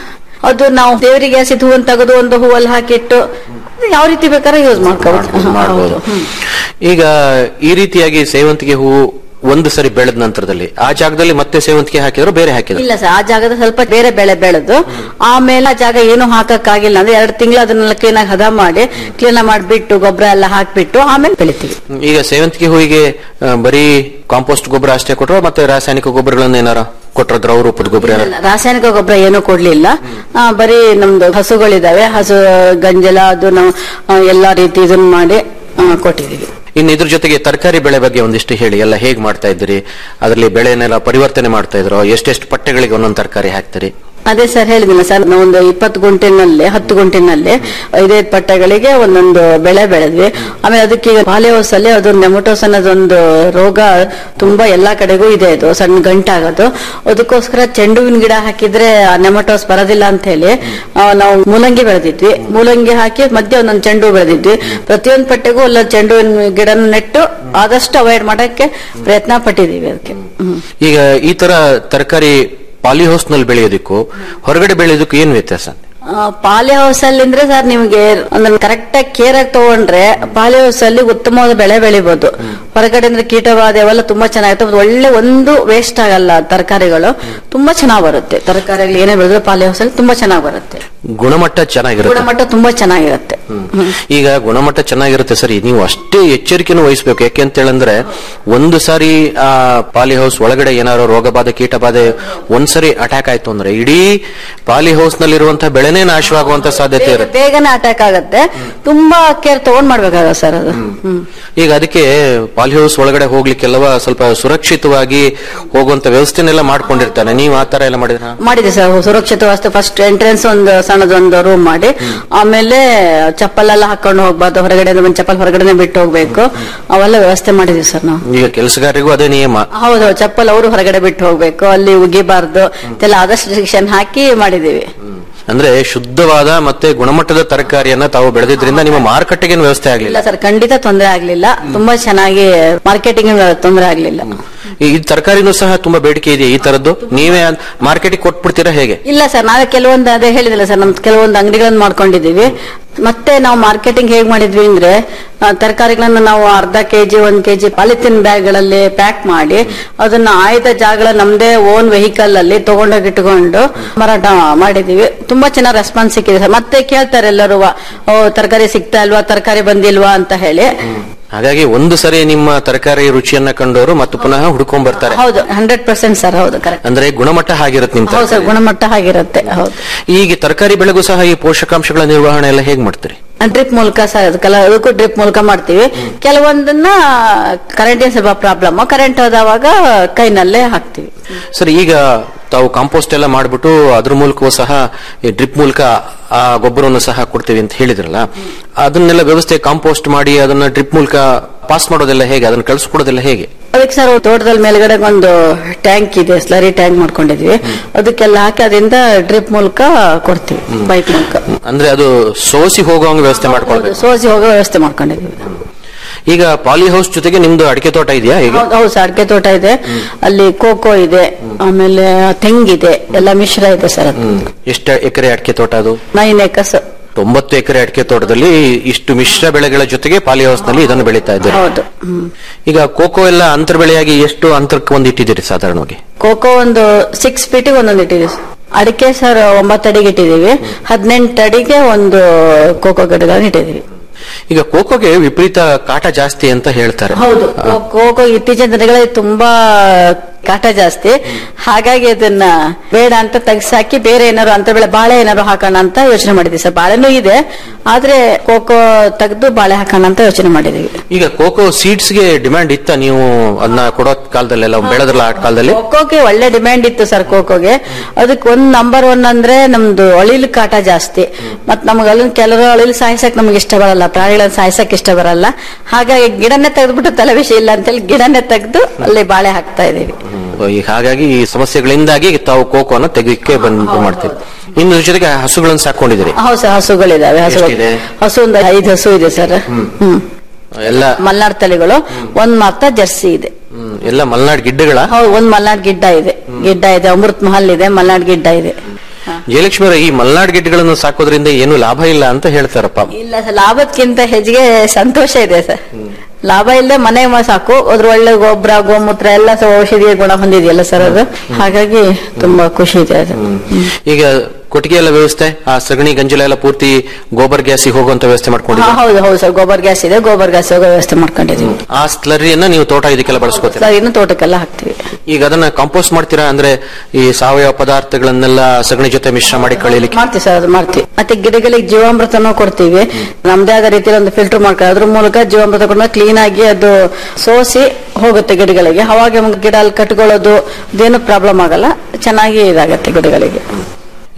ಅದು ನಾವು ದೇವರಿಗೆ ಹಸಿದ ಹೂವನ್ನು ತೆಗೆದು ಒಂದು ಹೂವಲ್ಲಿ ಹಾಕಿಟ್ಟು ಯಾವ ರೀತಿ ಬೇಕಾದ್ರೆ ಯೂಸ್ ಮಾಡ್ಕೋಬಹುದು ಮಾಡಬಹುದು ಈಗ ಈ ರೀತಿಯಾಗಿ ಸೇವಂತಿಗೆ ಹೂವು ಒಂದು ಸರಿ ಬೆಳೆದ ನಂತರದಲ್ಲಿ ಆ ಜಾಗದಲ್ಲಿ ಮತ್ತೆ ಸೇವಂತಿಗೆ ಹಾಕಿದ್ರು ಬೇರೆ ಹಾಕಿದ್ರು ಇಲ್ಲ ಸರ್ ಆ ಜಾಗದ ಸ್ವಲ್ಪ ಬೇರೆ ಬೆಳೆ ಬೆಳೆದು ಆಮೇಲೆ ಆ ಜಾಗ ಏನು ಹಾಕಕ್ಕಾಗಿಲ್ಲ ಅಂದ್ರೆ ಎರಡು ತಿಂಗಳು ಅದನ್ನೆಲ್ಲ ಕ್ಲೀನ್ ಆಗಿ ಹದ ಮಾಡಿ ಕ್ಲೀನ್ ಮಾಡಿಬಿಟ್ಟು ಗೊಬ್ಬರ ಎಲ್ಲ ಹಾಕ್ಬಿಟ್ಟು ಆಮೇಲೆ ಬೆಳಿತೀವಿ ಈಗ ಸೇವಂತಿಗೆ ಹೂವಿಗೆ ಆ, ಬರೀ ಕಾಂಪೋಸ್ಟ್ ಗೊಬ್ಬರ ಅಷ್ಟೇ ಕೊಟ್ಟರು ಮತ್ತೆ ರಾಸಾಯನಿಕ ಗೊಬ್ಬರಗಳನ್ನ ಏನಾರ ಕೊಟ್ಟರ ದ್ರವ ರೂಪದ ಗೊಬ್ಬರ ಏನಾರ ರಾಸಾಯನಿಕ ಗೊಬ್ಬರ ಏನು ಕೊಡ್ಲಿಲ್ಲ ಆ, ಬರೀ ನಮ್ದು ಹಸುಗಳಿದಾವೆ ಹಸು ಗಂಜಲ ಅದು ನಾವು ಆ, ಎಲ್ಲಾ ರೀತಿ ಇದನ್ನ ಮಾಡಿ ಆ, ಕೊಟ್ಟಿದೀವಿ ಇನ್ನು ಇದ್ರ ಜೊತೆಗೆ ತರಕಾರಿ ಬೆಳೆ ಬಗ್ಗೆ ಒಂದಿಷ್ಟು ಹೇಳಿ ಎಲ್ಲ ಹೇಗ್ ಮಾಡ್ತಾ ಇದ್ದೀರಿ ಅದರಲ್ಲಿ ಬೆಳೆನೆಲ್ಲ ಪರಿವರ್ತನೆ ಮಾಡ್ತಾ ಇದ್ರು ಎಷ್ಟೆಷ್ಟು ಪಟ್ಟೆಗಳಿಗೆ ಒಂದೊಂದು ತರಕಾರಿ ಹಾಕ್ತೀರಿ ಅದೇ ಸರ್ ಹೇಳಿದಿಲ್ಲ ಸರ್ ನಾವು ಒಂದು ಇಪ್ಪತ್ತು ಗುಂಟಿನಲ್ಲಿ ಹತ್ತು ಗುಂಟಿನಲ್ಲಿ ಐದೈದು ಪಟ್ಟಗಳಿಗೆ ಒಂದೊಂದು ಬೆಳೆ ಬೆಳೆದ್ವಿ ಆಮೇಲೆ ಅದಕ್ಕೆ ಈಗ ಪಾಲಿಯೋಸ್ ಅಲ್ಲಿ ಅದು ನೆಮಟೋಸ್ ಅನ್ನೋದೊಂದು ರೋಗ ತುಂಬಾ ಎಲ್ಲಾ ಕಡೆಗೂ ಇದೆ ಅದು ಸಣ್ಣ ಗಂಟಾಗೋದು ಅದಕ್ಕೋಸ್ಕರ ಚೆಂಡುವಿನ ಗಿಡ ಹಾಕಿದ್ರೆ ಆ ನೆಮಟೋಸ್ ಬರೋದಿಲ್ಲ ಅಂತ ಹೇಳಿ ಆ, ನಾವು ಮೂಲಂಗಿ ಬೆಳೆದಿದ್ವಿ ಮೂಲಂಗಿ ಹಾಕಿ ಮಧ್ಯೆ ಒಂದೊಂದು ಚೆಂಡು ಹೂ ಬೆಳೆದಿದ್ವಿ ಪ್ರತಿಯೊಂದು ಪಟ್ಟೆಗೂ ಒಂದೊಂದು ಚೆಂಡುವಿನ ಗಿಡನ ನೆಟ್ಟು ಆದಷ್ಟು ಅವಾಯ್ಡ್ ಮಾಡಕ್ಕೆ ಪ್ರಯತ್ನ ಪಟ್ಟಿದೀವಿ ಅದಕ್ಕೆ ಹ್ಮ್ ಈಗ ಈ ತರ ತರಕಾರಿ ಪಾಲಿ ಹೌಸ್ ನಲ್ಲಿ ಬೆಳೆಯೋದಕ್ಕೂ ಹೊರಗಡೆ ಬೆಳೆಯೋದಕ್ಕೂ ಏನ್ ವ್ಯತ್ಯಾಸ ಪಾಲಿ ಹೌಸ್ ಅಲ್ಲಿ ಅಂದ್ರೆ ಸರ್ ನಿಮ್ಗೆ ಒಂದು ಕರೆಕ್ಟ್ ಆಗಿ ಕೇರ್ ಆಗಿ ತಗೊಂಡ್ರೆ ಪಾಲಿ ಹೌಸ್ ಅಲ್ಲಿ ಉತ್ತಮವಾದ ಬೆಳೆ ಬೆಳಿಬಹುದು ಹೊರಗಡೆ ಅಂದ್ರೆ ಕೀಟಬಾಧೆ ಅವೆಲ್ಲ ತುಂಬಾ ಚೆನ್ನಾಗಿರುತ್ತೆ ಮತ್ತೆ ಒಳ್ಳೆ ಒಂದು ವೇಸ್ಟ್ ಆಗಲ್ಲ ತರಕಾರಿಗಳು ತುಂಬಾ ಚೆನ್ನಾಗಿ ಬರುತ್ತೆ ತರಕಾರಿಗಳು ಏನೇ ಬೆಳೆದ್ರೆ ಪಾಲಿ ಹೌಸ್ ಅಲ್ಲಿ ತುಂಬಾ ಚೆನ್ನಾಗಿ ಬರುತ್ತೆ ಗುಣಮಟ್ಟ ಚೆನ್ನಾಗಿರುತ್ತೆ ಗುಣಮಟ್ಟ ತುಂಬಾ ಚೆನ್ನಾಗಿರುತ್ತೆ ಈಗ ಗುಣಮಟ್ಟ ಚೆನ್ನಾಗಿರುತ್ತೆ ಸರಿ ನೀವು ಅಷ್ಟೇ ಎಚ್ಚರಿಕೆನೂ ವಹಿಸಬೇಕು ಯಾಕೆ ಅಂತ ಹೇಳಂದ್ರೆ ಒಂದು ಸಾರಿ ಆ ಪಾಲಿ ಹೌಸ್ ಒಳಗಡೆ ಏನಾದ್ರು ರೋಗ ಬಾಧೆ ಕೀಟ ಬಾಧೆ ಒಂದ್ಸರಿ ಅಟ್ಯಾಕ್ ಆಯ್ತು ಅಂದ್ರೆ ಇಡೀ ಪಾಲಿ ಹೌಸ್ ನಲ್ಲಿರುವಂತಹ ಬೆಳೆನೇ ನಾಶವಾಗುವಂತ ಸಾಧ್ಯತೆ ಬೇಗ- ಇರುತ್ತೆ ಬೇಗನೆ ಅಟ್ಯಾಕ್ ಆಗತ್ತೆ ತುಂಬಾ ಕೇರ್ ತಗೊಂಡ್ ಮಾಡ್ಬೇಕಾಗ ಸರ್ ಅದು ಹ್ಮ್ ಈಗ ಅದಕ್ಕೆ ಪಾಲಿ ಹೌಸ್ ಒಳಗಡೆ ಹೋಗ್ಲಿಕ್ಕೆಲ್ಲವ ಸ್ವಲ್ಪ ಸುರಕ್ಷಿತವಾಗಿ ಹೋಗುವಂತ ವ್ಯವಸ್ಥೆನೆಲ್ಲ ಮಾಡ್ಕೊಂಡಿರ್ತಾನೆ ನೀವು ಆ ತರ ಎಲ್ಲ ಮಾಡಿದ್ರ ಮಾಡಿದೆ ಸರ್ ಸುರಕ್ಷಿತ ವ್ಯವಸ್ಥೆ ಫಸ್ಟ್ ಎಂಟ್ರೆನ್ಸ್ ಒಂದು ಸಣ್ಣದೊಂದು ರೂಮ್ ಮಾಡಿ ಆಮೇಲೆ ಚಪ್ಪಲ್ ಎಲ್ಲ ಹಾಕೊಂಡು ಹೋಗ್ಬಾರ್ದು ಹೊರಗಡೆ ಒಂದು ಚಪ್ಪಲ್ ಹೊರಗಡೆ ಬಿಟ್ಟು ಹೋಗ್ಬೇಕು ಅವೆಲ್ಲ ವ್ಯವಸ್ಥೆ ಮಾಡಿದೀವಿ ಸರ್ ನಾವು ಈಗ ಕೆಲಸಗಾರರಿಗೂ ಅದೇ ನಿಯಮ ಹೌದು ಚಪ್ಪಲ್ ಅವರು ಹೊರಗಡೆ ಬಿಟ್ಟು ಹೋಗ್ಬೇಕು ಅಲ್ಲಿ ಉಗಿಬಾರ್ದು ಇದೆಲ್ಲ ಆದಷ್ಟು ರಿಸ್ಟ್ರಿಕ್ಷನ್ ಹಾಕಿ ಮಾಡಿದೀವಿ ಅಂದ್ರೆ ಶುದ್ಧವಾದ ಮತ್ತೆ ಗುಣಮಟ್ಟದ ತರಕಾರಿಯನ್ನ ತಾವು ಬೆಳೆದಿದ್ರಿಂದ ನಿಮ್ಮ ಮಾರುಕಟ್ಟೆಗೆ ವ್ಯವಸ್ಥೆ ಇಲ್ಲ ಆಗ್ಲಿಲ್ಲ ಸರ್ ಖಂಡಿತ ತೊಂದರೆ ಆಗ್ಲಿಲ್ಲ ತುಂಬಾ ಚೆನ್ನಾಗಿ ಮಾರ್ಕೆಟಿಂಗ್ ತೊಂದರೆ ಆಗ್ಲಿಲ್ಲ ಈ ಈ ತರಕಾರಿನೂ ಸಹ ತುಂಬಾ ಬೇಡಿಕೆ ಇದೆ ಈ ತರದ್ದು ನೀವೇ ಮಾರ್ಕೆಟಿಗೆ ಕೊಟ್ಬಿಡ್ತೀರಾ ಹೇಗೆ ಇಲ್ಲ ಸರ್ ನಾವೇ ಕೆಲವೊಂದು ಅದೇ ಹೇಳಿದಿಲ್ಲ ಸರ್ ನಮ್ ಕೆಲವೊಂದು ಅಂಗಡಿಗಳನ್ನ ಮಾಡ್ಕೊಂಡಿದೀವಿ ಮತ್ತೆ ನಾವು ಮಾರ್ಕೆಟಿಂಗ್ ಹೇಗ್ ಮಾಡಿದ್ವಿ ಅಂದ್ರೆ ಆ, ತರಕಾರಿಗಳನ್ನ ನಾವು ಅರ್ಧ ಕೆಜಿ ಒಂದ್ ಕೆಜಿ ಪಾಲಿಥಿನ್ ಬ್ಯಾಗ್ ಗಳಲ್ಲಿ ಪ್ಯಾಕ್ ಮಾಡಿ ಅದನ್ನ ಆಯ್ದ ಜಾಗಗಳ ನಮ್ದೇ ಓನ್ ವೆಹಿಕಲ್ ಅಲ್ಲಿ ತಗೊಂಡೋಗಿ ಇಟ್ಕೊಂಡು ಮಾರಾಟ ಮಾಡಿದೀವಿ ತುಂಬಾ ಚೆನ್ನಾಗಿ ರೆಸ್ಪಾನ್ಸ್ ಸಿಕ್ಕಿದೆ ಸರ್ ಮತ್ತೆ ಕೇಳ್ತಾರೆ ಎಲ್ಲರೂ ಓ ತರಕಾರಿ ಸಿಗ್ತಾ ಇಲ್ವಾ ತರಕಾರಿ ಬಂದಿಲ್ವಾ ಅಂತ ಹೇಳಿ ಹಾಗಾಗಿ ಒಂದು ಸರಿ ನಿಮ್ಮ ತರಕಾರಿ ರುಚಿಯನ್ನ ಕಂಡವರು ಮತ್ತು ಪುನಃ ಹುಡ್ಕೊಂಡ್ ಬರ್ತಾರೆ ಹೌದು ಹಂಡ್ರೆಡ್ ಪರ್ಸೆಂಟ್ ಸರ್ ಹೌದು ಕರೆಕ್ಟ್ ಅಂದ್ರೆ ಗುಣಮಟ್ಟ ಹಾಗಿರುತ್ತೆ ನಿಮ್ ಹೌದು ಸರ್ ತರಕಾರಿ. ಗುಣಮಟ್ಟ ಆಗಿರುತ್ತೆ ಹೌದು ಈಗ ತರಕಾರಿ ಬೆಳೆಗೂ ಸಹ ಈ ಪೋಷಕಾಂಶಗಳ ನಿರ್ವಹಣೆ ಎಲ್ಲ ಹೇಗ್ ಮಾಡ್ತೀರಿ ಡ್ರಿಪ್ ಮೂಲಕ ಸರ್ ಅದಕ್ಕೆಲ್ಲ ಅದಕ್ಕೂ ಡ್ರಿಪ್ ಮೂಲಕ ಮಾಡ್ತೀವಿ ಕೆಲವೊಂದನ್ನ ಕರೆಂಟಿನ ಸ್ವಲ್ಪ ಪ್ರಾಬ್ಲಮ್ ಕರೆಂಟ್ ಹೋದವಾಗ ಕೈನಲ್ಲೇ ಹಾಕ್ತಿವಿ ಸರಿ ಈಗ ತಾವು ಕಾಂಪೋಸ್ಟ್ ಎಲ್ಲ ಮಾಡ್ಬಿಟ್ಟು ಅದ್ರ ಮೂಲಕವೂ ಸಹ ಈ ಡ್ರಿಪ್ ಮೂಲಕ ಆ ಗೊಬ್ಬರವನ್ನು ಸಹ ಕೊಡ್ತೀವಿ ಅಂತ ಹೇಳಿದ್ರಲ್ಲ ಅದನ್ನೆಲ್ಲ ವ್ಯವಸ್ಥೆ ಕಾಂಪೋಸ್ಟ್ ಮಾಡಿ ಅದನ್ನ ಡ್ರಿಪ್ ಮೂಲಕ ಪಾಸ್ ಮಾಡೋದೆಲ್ಲ ಹೇಗೆ ಅದನ್ನ ಕಳಿಸ್ಕೊಡೋದೆಲ್ಲ ಹೇಗೆ ಅದಕ್ಕೆ ಸರ್ ತೋಟದಲ್ಲಿ ಮೇಲ್ಗಡೆ ಒಂದು ಟ್ಯಾಂಕ್ ಇದೆ ಸ್ಲರಿ ಟ್ಯಾಂಕ್ ಮಾಡ್ಕೊಂಡಿದ್ವಿ ಅದಕ್ಕೆಲ್ಲ ಹಾಕಿ ಅದರಿಂದ ಡ್ರಿಪ್ ಮೂಲಕ ಕೊಡ್ತೀವಿ ಬೈಕ್ ಮೂಲಕ ಅಂದ್ರೆ ಅದು ಸೋಸಿ ಹೋಗುವಂಗ ವ್ಯವಸ್ಥೆ ಮಾಡ್ಕೊಳ್ಬೇಕು ಸೋಸಿ ಹೋಗೋ ವ್ಯವಸ್ಥೆ ಮಾಡ್ಕೊಂಡಿದ್ವಿ ಈಗ ಪಾಲಿ ಹೌಸ್ ಜೊತೆಗೆ ನಿಮ್ದು ಅಡಿಕೆ ತೋಟ ಇದೆಯಾ ಈಗ ಹೌದು ಹೌದು ಸರ್ ಅಡಿಕೆ ತೋಟ ಇದೆ ಅಲ್ಲಿ ಕೋಕೋ ಇದೆ ಆಮೇಲೆ ತೆಂಗಿದೆ ಎಲ್ಲ ಮಿಶ್ರ ಇದೆ ಸರ್ ಅದು ಎಷ್ಟು ಎಕರೆ ಅಡಿಕೆ ತೋಟ ಅದು ನೈನ್ ಏಕರ್ಸ್ ತೊಂಬತ್ತು ಎಕರೆ ಅಡಿಕೆ ತೋಟದಲ್ಲಿ ಇಷ್ಟು ಮಿಶ್ರ ಬೆಳೆಗಳ ಜೊತೆಗೆ ಪಾಲಿ ಹೌಸ್ ನಲ್ಲಿ ಇದನ್ನು ಬೆಳೀತಾ ಇದ್ದಾರೆ ಹೌದು ಹ್ಮ್ ಈಗ ಕೋಕೋ ಎಲ್ಲ ಅಂತರ ಬೆಳೆಯಾಗಿ ಎಷ್ಟು ಅಂತರಕ್ಕೆ ಒಂದು ಇಟ್ಟಿದ್ದೀರಿ ಸಾಧಾರಣವಾಗಿ ಕೋಕೋ ಒಂದು ಸಿಕ್ಸ್ ಫೀಟಿಗೆ ಒಂದೊಂದು ಇಟ್ಟಿದ್ದೀವಿ ಸರ್. ಅಡಿಕೆ ಸರ್ ಒಂಬತ್ತು ಅಡಿಗೆ ಇಟ್ಟಿದ್ದೀವಿ ಹದಿನೆಂಟು ಅಡಿಗೆ ಒಂದು ಕೋಕೋ ಗಿಡಗಳನ್ನ ಇಟ್ಟಿದ್ದೀವಿ ಈಗ ಕೋಕೋಗೆ ವಿಪರೀತ ಕಾಟ ಜಾಸ್ತಿ ಅಂತ ಹೇಳ್ತಾರೆ ಹೌದು ಕೋಕೋ ಇತ್ತೀಚಿನ ದಿನಗಳಲ್ಲಿ ತುಂಬಾ ಕಾಟ ಜಾಸ್ತಿ ಹಾಗಾಗಿ ಅದನ್ನ ಬೇಡ ಅಂತ ತೆಗ್ಸಾಕಿ ಬೇರೆ ಏನಾದ್ರು ಅಂತ ಬೆಳೆ ಬಾಳೆ ಏನಾದ್ರು ಹಾಕೋಣ ಅಂತ ಯೋಚನೆ ಮಾಡಿದ್ವಿ ಸರ್ ಬಾಳೆನೂ ಇದೆ ಆದ್ರೆ ಕೋಕೋ ತೆಗೆದು ಬಾಳೆ ಹಾಕೋಣ ಅಂತ ಯೋಚನೆ ಮಾಡಿದೀವಿ ಈಗ ಕೋಕೋ ಸೀಡ್ಸ್ ಗೆ ಡಿಮ್ಯಾಂಡ್ ಇತ್ತ ನೀವು ಅದನ್ನ ಕೊಡೋ ಕಾಲದಲ್ಲೆಲ್ಲ ಬೆಳೆದ್ರಲ್ಲ ಆ ಕಾಲದಲ್ಲಿ ಕೋಕೋಗೆ ಒಳ್ಳೆ ಡಿಮ್ಯಾಂಡ್ ಇತ್ತು ಸರ್ ಕೋಕೋಗೆ ಅದಕ್ಕೆ ಒಂದ್ ನಂಬರ್ ಒನ್ ಅಂದ್ರೆ ನಮ್ದು ಅಳಿಲ್ ಕಾಟ ಜಾಸ್ತಿ ಮತ್ ನಮ್ಗೆ ಅಲ್ಲಿ ಕೆಲವರು ಅಳಿಲ್ ಸಾಯಿಸಕ್ ನಮ್ಗೆ ಇಷ್ಟ ಬರಲ್ಲ ಪ್ರಾಣಿಗಳನ್ನ ಸಾಯಿಸಕ್ ಇಷ್ಟ ಬರಲ್ಲ ಹಾಗಾಗಿ ಗಿಡನೇ ತೆಗೆದ್ಬಿಟ್ಟು ತಲೆ ವಿಷಯ ಇಲ್ಲ ಅಂತೇಳಿ ಗಿಡನೇ ತೆಗೆದು ಅಲ್ಲಿ ಬಾಳೆ ಹಾಕ್ತಾ ಇದೀವಿ ಈಗ ಹಾಗಾಗಿ ಈ ಸಮಸ್ಯೆಗಳಿಂದಾಗಿ ತಾವು ಕೋಕೋನ ತೆಗಿಕ್ಕೆ ಬಂದು ಮಾಡ್ತೀವಿ ಇನ್ನು ಜೊತೆಗೆ ಹಸುಗಳನ್ನು ಸಾಕೊಂಡಿದ್ದೀರಿ ಹೌದು ಸರ್ ಹಸುಗಳಿದಾವೆ ಹಸು ಎಷ್ಟಿದೆ? ಹಸು ಒಂದು ಐದು ಹಸು ಇದೆ ಸರ್ ಹ್ಮ್ ಎಲ್ಲ ಮಲ್ನಾಡ್ ತಳಿಗಳು ಒಂದ್ ಮಾತ್ರ ಜರ್ಸಿ ಇದೆ ಹ್ಮ್, ಎಲ್ಲ ಮಲೆನಾಡ್ ಗಿಡ್ಡಗಳ ಹೌದು ಒಂದ್ ಮಲ್ನಾಡ್ ಗಿಡ್ಡ ಇದೆ ಗಿಡ್ಡ ಇದೆ ಅಮೃತ್ ಮಹಲ್ ಇದೆ ಮಲ್ನಾಡ್ ಗಿಡ್ಡ ಇದೆ ಜಯಲಕ್ಷ್ಮಿ ಅವರೇ, ಈ ಮಲೆನಾಡ್ ಗಿಡ್ಡಗಳನ್ನು ಸಾಕೋದ್ರಿಂದ ಏನು ಲಾಭ ಇಲ್ಲ ಅಂತ ಹೇಳ್ತಾರಪ್ಪ ಇಲ್ಲ ಸರ್ ಲಾಭಕ್ಕಿಂತ ಹೆಚ್ಚಿಗೆ ಸಂತೋಷ ಇದೆ ಸರ್ ಲಾಭ ಇಲ್ಲದೆ ಮನೆ ಮ- ಸಾಕು ಅದ್ರ ಒಳ್ಳೆ ಗೊಬ್ಬರ ಗೋಮೂತ್ರ ಎಲ್ಲ ಸ- ಔಷಧೀಯ ಗುಣ ಹೊಂದಿದೆಯಲ್ಲ ಸರ್ ಅದು ಹಾಗಾಗಿ ತುಂಬಾ ಖುಷಿ ಇದೆ ಅದು ಈಗ ಕೊಟ್ಟಿಗೆ ಎಲ್ಲ ವ್ಯವಸ್ಥೆ ಆ ಸಗಣಿ ಗಂಜಲ ಎಲ್ಲ ಪೂರ್ತಿ ಗೋಬರ್ ಗ್ಯಾಸಿಗೆ ಹೋಗುವಂತ ವ್ಯವಸ್ಥೆ ಹಾ, ಮಾಡ್ಕೊಂಡಿದ್ದೀರಿ ಹೌದು ಹೌದು ಸರ್ ಗೋಬರ್ ಗ್ಯಾಸ್ ಇದೆ ಗೋಬರ್ ಗ್ಯಾಸ್ ಹೋಗೋ ವ್ಯವಸ್ಥೆ ಮಾಡ್ಕೊಂಡಿದೀವಿ ಆ ಸ್ಲರಿಯನ್ನ ನೀವು ತೋಟ ಇದಕ್ಕೆಲ್ಲ ಬಳಸ್ಕೋತೀರಾ ಸರ್ ಇನ್ನು ತೋಟಕ್ಕೆಲ್ಲ ಹಾಕ್ತಿವಿ ಈಗ ಅದನ್ನ ಕಾಂಪೋಸ್ಟ್ ಮಾಡ್ತೀರಾ ಅಂದ್ರೆ ಈ ಸಾವಯವ ಪದಾರ್ಥಗಳನ್ನೆಲ್ಲ ಸಗಣಿ ಜೊತೆ ಮಿಶ್ರ ಮಾಡಿ ಕಳೀಲಿಕ್ಕೆ ಮಾಡ್ತೀವಿ ಸರ್ ಅದು ಮಾಡ್ತೀವಿ ಮತ್ತೆ ಗಿಡಗಳಿಗೆ ಜೀವಾಮೃತನೂ ಕೊಡ್ತೀವಿ ನಮ್ದೇ ಆದ ರೀತಿಯಲ್ಲಿ ಒಂದು ಫಿಲ್ಟರ್ ಮಾಡ್ಕೊಂಡು ಅದ್ರ ಮೂಲಕ ಜೀವಾಮೃತ ಕೂಡ ಕ್ಲೀನ್ ಆಗಿ ಅದು ಸೋಸಿ ಹೋಗುತ್ತೆ ಗಿಡಗಳಿಗೆ ಅವಾಗ ನಮ್ಗೆ ಗಿಡ ಅಲ್ಲಿ ಕಟ್ಕೊಳ್ಳೋದು ಅದೇನು ಪ್ರಾಬ್ಲಮ್ ಆಗಲ್ಲ ಚೆನ್ನಾಗಿ ಇದಾಗತ್ತೆ ಗಿಡಗಳಿಗೆ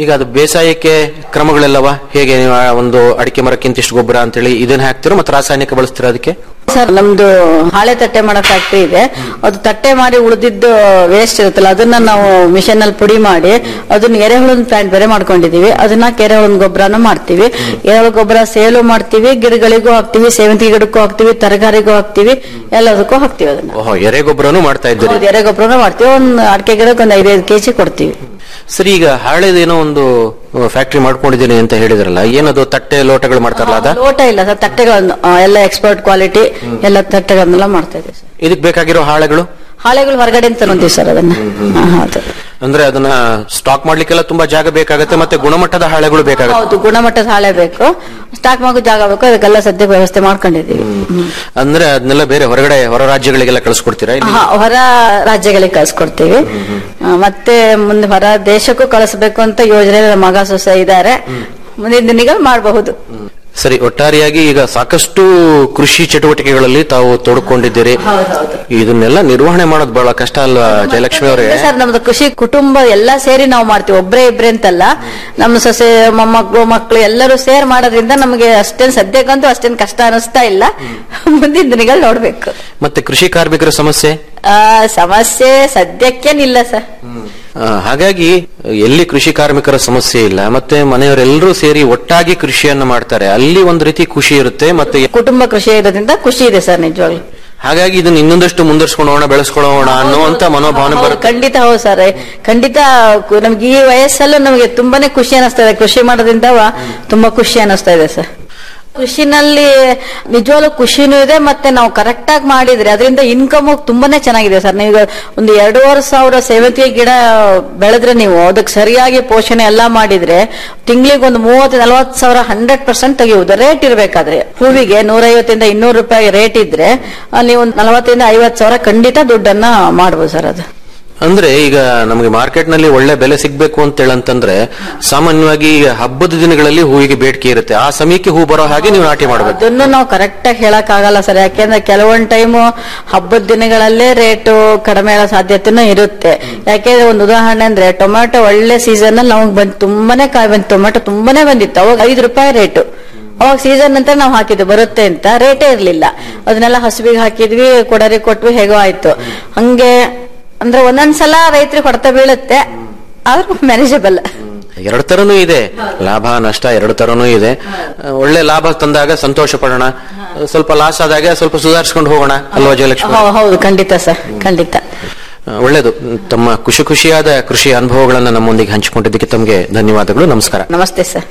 ಈಗ ಅದು ಬೇಸಾಯಕ್ಕೆ ಕ್ರಮಗಳೆಲ್ಲವ ಹೇಗೆ ನೀವು ಆ ಒಂದು ಅಡಿಕೆ ಮರಕ್ಕಿಂತ ಇಷ್ಟು ಗೊಬ್ಬರ ಅಂತೇಳಿ ಇದನ್ನ ಹಾಕ್ತಿರೋ ಮತ್ತೆ ರಾಸಾಯನಿಕ ಬಳಸ್ತೀರಾ ಅದಕ್ಕೆ ಸರ್ ನಮ್ದು ಹಾಳೆ ತಟ್ಟೆ ಮಾಡೋ ಫ್ಯಾಕ್ಟ್ರಿ ಇದೆ ಅದು ತಟ್ಟೆ ಮಾಡಿ ಉಳಿದಿದ್ದು ವೇಸ್ಟ್ ಇರುತ್ತಲ್ಲ ಅದನ್ನ ನಾವು ಮಿಷನ್ ಅಲ್ಲಿ ಪುಡಿ ಮಾಡಿ ಅದನ್ನ ಎರೆಹುಳದ ಪ್ಲಾಂಟ್ ಬೇರೆ ಮಾಡ್ಕೊಂಡಿದೀವಿ ಅದನ್ನ ಎರೆಹುಳದ ಗೊಬ್ಬರನ ಮಾಡ್ತೀವಿ ಎರೆಹುಳ ಗೊಬ್ಬರ ಸೇಲು ಮಾಡ್ತೀವಿ ಗಿಡಗಳಿಗೂ ಹಾಕ್ತಿವಿ ಸೇವಂತಿಗೆ ಗಿಡಕ್ಕೂ ಹಾಕ್ತಿವಿ ತರಕಾರಿಗೂ ಹಾಕ್ತಿವಿ ಎಲ್ಲದಕ್ಕೂ ಹಾಕ್ತಿವಿ ಅದನ್ನ ಓಹೋ ಎರೆ ಗೊಬ್ಬರನು ಮಾಡ್ತಾ ಇದ್ದೀರಿ ಹೌದು, ಎರೆ ಗೊಬ್ಬರನ ಮಾಡ್ತೀವಿ ಒಂದು ಅಡಿಕೆ ಗಿಡಕ್ಕೆ ಒಂದು ಐದೈದು ಕೆಜಿ ಕೊಡ್ತೀವಿ ಸರಿ ಈಗ ಹಾಳೆದೇನೋ ಒಂದು ಫ್ಯಾಕ್ಟ್ರಿ ಮಾಡ್ಕೊಂಡಿದ್ದೀನಿ ಅಂತ ಹೇಳಿದ್ರಲ್ಲ ಏನದು ತಟ್ಟೆ ಲೋಟಗಳು ಮಾಡ್ತಾರಲ್ಲ ಅದ ಲೋಟ ಇಲ್ಲ ಸರ್ ತಟ್ಟೆಗಳನ್ನು ಆ, ಎಲ್ಲ ಎಕ್ಸ್ಪರ್ಟ್ ಕ್ವಾಲಿಟಿ ಎಲ್ಲ ತಟ್ಟೆಗಳನ್ನೆಲ್ಲ ಮಾಡ್ತಾ ಇದ್ದೀವಿ ಸರ್ ಇದಕ್ ಬೇಕಾಗಿರೋ ಹಾಳೆಗಳು ಹಾಳೆಗಳು ಹೊರಗಡೆ ತಗೊಂತೀವಿ ಸರ್ ಅದನ್ನ ಹಾ, ಹೌದು ಅಂದ್ರೆ ಅದನ್ನ ಸ್ಟಾಕ್ ಮಾಡ್ಲಿಕ್ಕೆಲ್ಲ ತುಂಬಾ ಜಾಗ ಬೇಕಾಗುತ್ತೆ ಮತ್ತೆ ಗುಣಮಟ್ಟದ ಹಾಳೆಗಳು ಬೇಕಾಗುತ್ತೆ ಹೌದು ಗುಣಮಟ್ಟದ ಹಾಳೆ ಬೇಕು ಸ್ಟಾಕ್ ಮಾಡೋ ಜಾಗ ಬೇಕು ಅದಕ್ಕೆಲ್ಲ ಸದ್ಯಕ್ಕೆ ವ್ಯವಸ್ಥೆ ಮಾಡ್ಕೊಂಡಿದೀವಿ ಹ್ಮ್. ಅಂದ್ರೆ ಅದನ್ನೆಲ್ಲ ಬೇರೆ ಹೊರಗಡೆ ಹೊರ ರಾಜ್ಯಗಳಿಗೆಲ್ಲ ಕಳಿಸ್ಕೊಡ್ತೀರಾ ಇಲ್ಲಿ ಹಾ, ಹೊರ ರಾಜ್ಯಗಳಿಗೆ ಕಳ್ಸಿಕೊಡ್ತೀವಿ ಆ, ಮತ್ತೆ ಮುಂದೆ ಹೊರ ದೇಶಕ್ಕೂ ಕಳಿಸ್ಬೇಕು ಅಂತ ಯೋಜನೆ ನಮ್ಮ ಮಗ ಸೊಸೆ ಇದ್ದಾರೆ ಮುಂದಿನ ದಿನಗಳು ಮಾಡಬಹುದು ಸರಿ ಒಟ್ಟಾರೆಯಾಗಿ ಈಗ ಸಾಕಷ್ಟು ಕೃಷಿ ಚಟುವಟಿಕೆಗಳಲ್ಲಿ ತಾವು ತೊಡ್ಕೊಂಡಿದ್ದೀರಿ ಇದನ್ನೆಲ್ಲ ನಿರ್ವಹಣೆ ಮಾಡೋದು ಬಹಳ ಕಷ್ಟ ಅಲ್ವಾ ಜಯಲಕ್ಷ್ಮಿ ಅವರೇ ಸರ್ ನಮ್ದು ಕೃಷಿ ಕುಟುಂಬ ಎಲ್ಲಾ ಸೇರಿ ನಾವು ಮಾಡ್ತೀವಿ ಒಬ್ರೇ ಇಬ್ರೇ ಅಂತಲ್ಲ ನಮ್ಮ ಸೊಸೆ ಮೊಮ್ಮಕ್ಕಳು ಮಕ್ಕಳು ಎಲ್ಲರೂ ಸೇರ್ ಮಾಡೋದ್ರಿಂದ ನಮಗೆ ಅಷ್ಟೇನ್ ಸದ್ಯಕ್ಕಂತೂ ಅಷ್ಟೇನ್ ಕಷ್ಟ ಅನಿಸ್ತಾ ಇಲ್ಲ ಮುಂದಿನ ದಿನಗಳು ನೋಡ್ಬೇಕು ಮತ್ತೆ ಕೃಷಿ ಕಾರ್ಮಿಕರ ಸಮಸ್ಯೆ ಆ, ಸಮಸ್ಯೆ ಸದ್ಯಕ್ಕೇನಿಲ್ಲ ಸರ್ ಆ, ಹಾಗಾಗಿ ಎಲ್ಲಿ ಕೃಷಿ ಕಾರ್ಮಿಕರ ಸಮಸ್ಯೆ ಇಲ್ಲ ಮತ್ತೆ ಮನೆಯವರೆಲ್ಲರೂ ಸೇರಿ ಒಟ್ಟಾಗಿ ಕೃಷಿಯನ್ನು ಮಾಡ್ತಾರೆ ಅಲ್ಲಿ ಒಂದು ರೀತಿ ಖುಷಿ ಇರುತ್ತೆ ಮತ್ತೆ ಕುಟುಂಬ ಕೃಷಿ ಇರೋದ್ರಿಂದ ಖುಷಿ ಇದೆ ಸರ್ ನಿಜವಾಗ್ಲು ಹಾಗಾಗಿ ಇದನ್ನ ಇನ್ನೊಂದಷ್ಟು ಮುಂದುವರ್ಸ್ಕೊಳ್ಳೋಣ ಬೆಳೆಸ್ಕೊಳ್ಳೋಣ ಅನ್ನುವಂತ ಮನೋಭಾವನೆ ಹೌದು, ಬರುತ್ತೆ ಖಂಡಿತ ಹೌದು ಸರ್ ಖಂಡಿತ ಕು- ನಮ್ಗೆ ಈ ವಯಸ್ಸಲ್ಲೂ ನಮಗೆ ತುಂಬಾನೇ ಖುಷಿ ಅನಿಸ್ತಾ ಇದೆ ಕೃಷಿ ಮಾಡೋದ್ರಿಂದ ತುಂಬಾ ಖುಷಿ ಅನಿಸ್ತಾ ಇದೆ ಸರ್ ಕೃಷಿನಲ್ಲಿ ನಿಜವಾಗ್ಲೂ ಖುಷಿನೂ ಇದೆ ಮತ್ತೆ ನಾವು ಕರೆಕ್ಟ್ ಆಗಿ ಮಾಡಿದ್ರೆ ಅದರಿಂದ ಇನ್ಕಮ್ ತುಂಬಾನೇ ಚೆನ್ನಾಗಿದೆ ಸರ್ ನೀವು ಒಂದು ಎರಡೂವರೆ ಸಾವಿರ ಸೇವಂತಿಗೆ ಗಿಡ ಬೆಳೆದ್ರೆ ನೀವು ಅದಕ್ಕೆ ಸರಿಯಾಗಿ ಪೋಷಣೆ ಎಲ್ಲಾ ಮಾಡಿದ್ರೆ ತಿಂಗಳಿಗೆ ಒಂದು ಮೂವತ್ತು ನಲವತ್ತು ಸಾವಿರ ಹಂಡ್ರೆಡ್ ಪರ್ಸೆಂಟ್ ತೆಗೆಯುವುದು ರೇಟ್ ಇರಬೇಕಾದ್ರೆ ಹೂವಿಗೆ ನೂರೈವತ್ತಿಂದ ಇನ್ನೂರು ರೂಪಾಯಿ ರೇಟ್ ಇದ್ರೆ ಅಲ್ಲಿ ಒಂದು ನಲವತ್ತರಿಂದ ಐವತ್ತು ಸಾವಿರ ಖಂಡಿತ ದುಡ್ಡನ್ನ ಮಾಡ್ಬೋದು ಸರ್ ಅದು ಅಂದ್ರೆ ಈಗ ನಮಗೆ ಮಾರ್ಕೆಟ್ ನಲ್ಲಿ ಒಳ್ಳೆ ಬೆಲೆ ಸಿಗ್ಬೇಕು ಅಂತ ಹೇಳಂತಂದ್ರೆ ಸಾಮಾನ್ಯವಾಗಿ ಈಗ ಹಬ್ಬದ ದಿನಗಳಲ್ಲಿ ಹೂವಿಗೆ ಬೇಡಿಕೆ ಇರುತ್ತೆ ಆ ಸಮಯಕ್ಕೆ ಹೂ ಬರೋ ಹಾಗೆ ನೀವು ನಾಟಿ ಮಾಡಬೇಕು ಅದನ್ನು ನಾವು ಕರೆಕ್ಟ್ ಆಗಿ ಹೇಳಕ್ ಆಗಲ್ಲ ಸರ್ ಯಾಕೆಂದ್ರೆ ಕೆಲವೊಂದ್ ಟೈಮ್ ಹಬ್ಬದ ದಿನಗಳಲ್ಲೇ ರೇಟು ಕಡಿಮೆ ಆಗೋ ಸಾಧ್ಯತೆನೂ ಇರುತ್ತೆ ಯಾಕೆಂದ್ರೆ ಒಂದು ಉದಾಹರಣೆ ಅಂದ್ರೆ ಟೊಮ್ಯಾಟೊ ಒಳ್ಳೆ ಸೀಸನ್ ಅಲ್ಲಿ ನಮಗೆ ಬಂದ್ ತುಂಬಾನೇ ಕಾಯಿ ಬಂದ್ ಟೊಮ್ಯಾಟೊ ತುಂಬಾನೇ ಬಂದಿತ್ತು ಅವಾಗ ಐದು ರೂಪಾಯಿ ರೇಟು ಅವಾಗ ಸೀಸನ್ ನಂತರ ನಾವು ಹಾಕಿದ್ವಿ ಬರುತ್ತೆ ಅಂತ ರೇಟೇ ಇರ್ಲಿಲ್ಲ ಅದನ್ನೆಲ್ಲ ಹಸುವಿಗೆ ಹಾಕಿದ್ವಿ ಕೊಡರಿ ಕೊಟ್ವಿ ಹೇಗೋ ಆಯ್ತು ಹಂಗೆ ಅಂದ್ರೆ ಒಂದೊಂದ್ಸಲ ರೈತರಿಗೆ ಹೊಡೆತ ಬೀಳುತ್ತೆ ಆದ್ರೂ ಮ್ಯಾನೇಜಬಲ್ ಎರಡು ತರನೂ ಇದೆ ಲಾಭ ನಷ್ಟ ಎರಡು ತರನೂ ಇದೆ ಆ, ಒಳ್ಳೆ ಲಾಭ ತಂದಾಗ ಸಂತೋಷ ಪಡೋಣ ಸ್ವಲ್ಪ ಲಾಸ್ ಆದಾಗ ಸ್ವಲ್ಪ ಸುಧಾರಿಸ್ಕೊಂಡು ಹೋಗೋಣ ಅಲ್ವಾ ಜಯಲಕ್ಷ್ಮಿ ಹೌದು ಖಂಡಿತ ಸರ್ ಖಂಡಿತ ಆ, ಒಳ್ಳೇದು ತಮ್ಮ ಖುಷಿ ಖುಷಿಯಾದ ಕೃಷಿ ಅನುಭವಗಳನ್ನ ನಮ್ಮೊಂದಿಗೆ ಹಂಚಿಕೊಂಡಿದ್ದಕ್ಕೆ ತಮಗೆ ಧನ್ಯವಾದಗಳು ನಮಸ್ಕಾರ ನಮಸ್ತೆ ಸರ್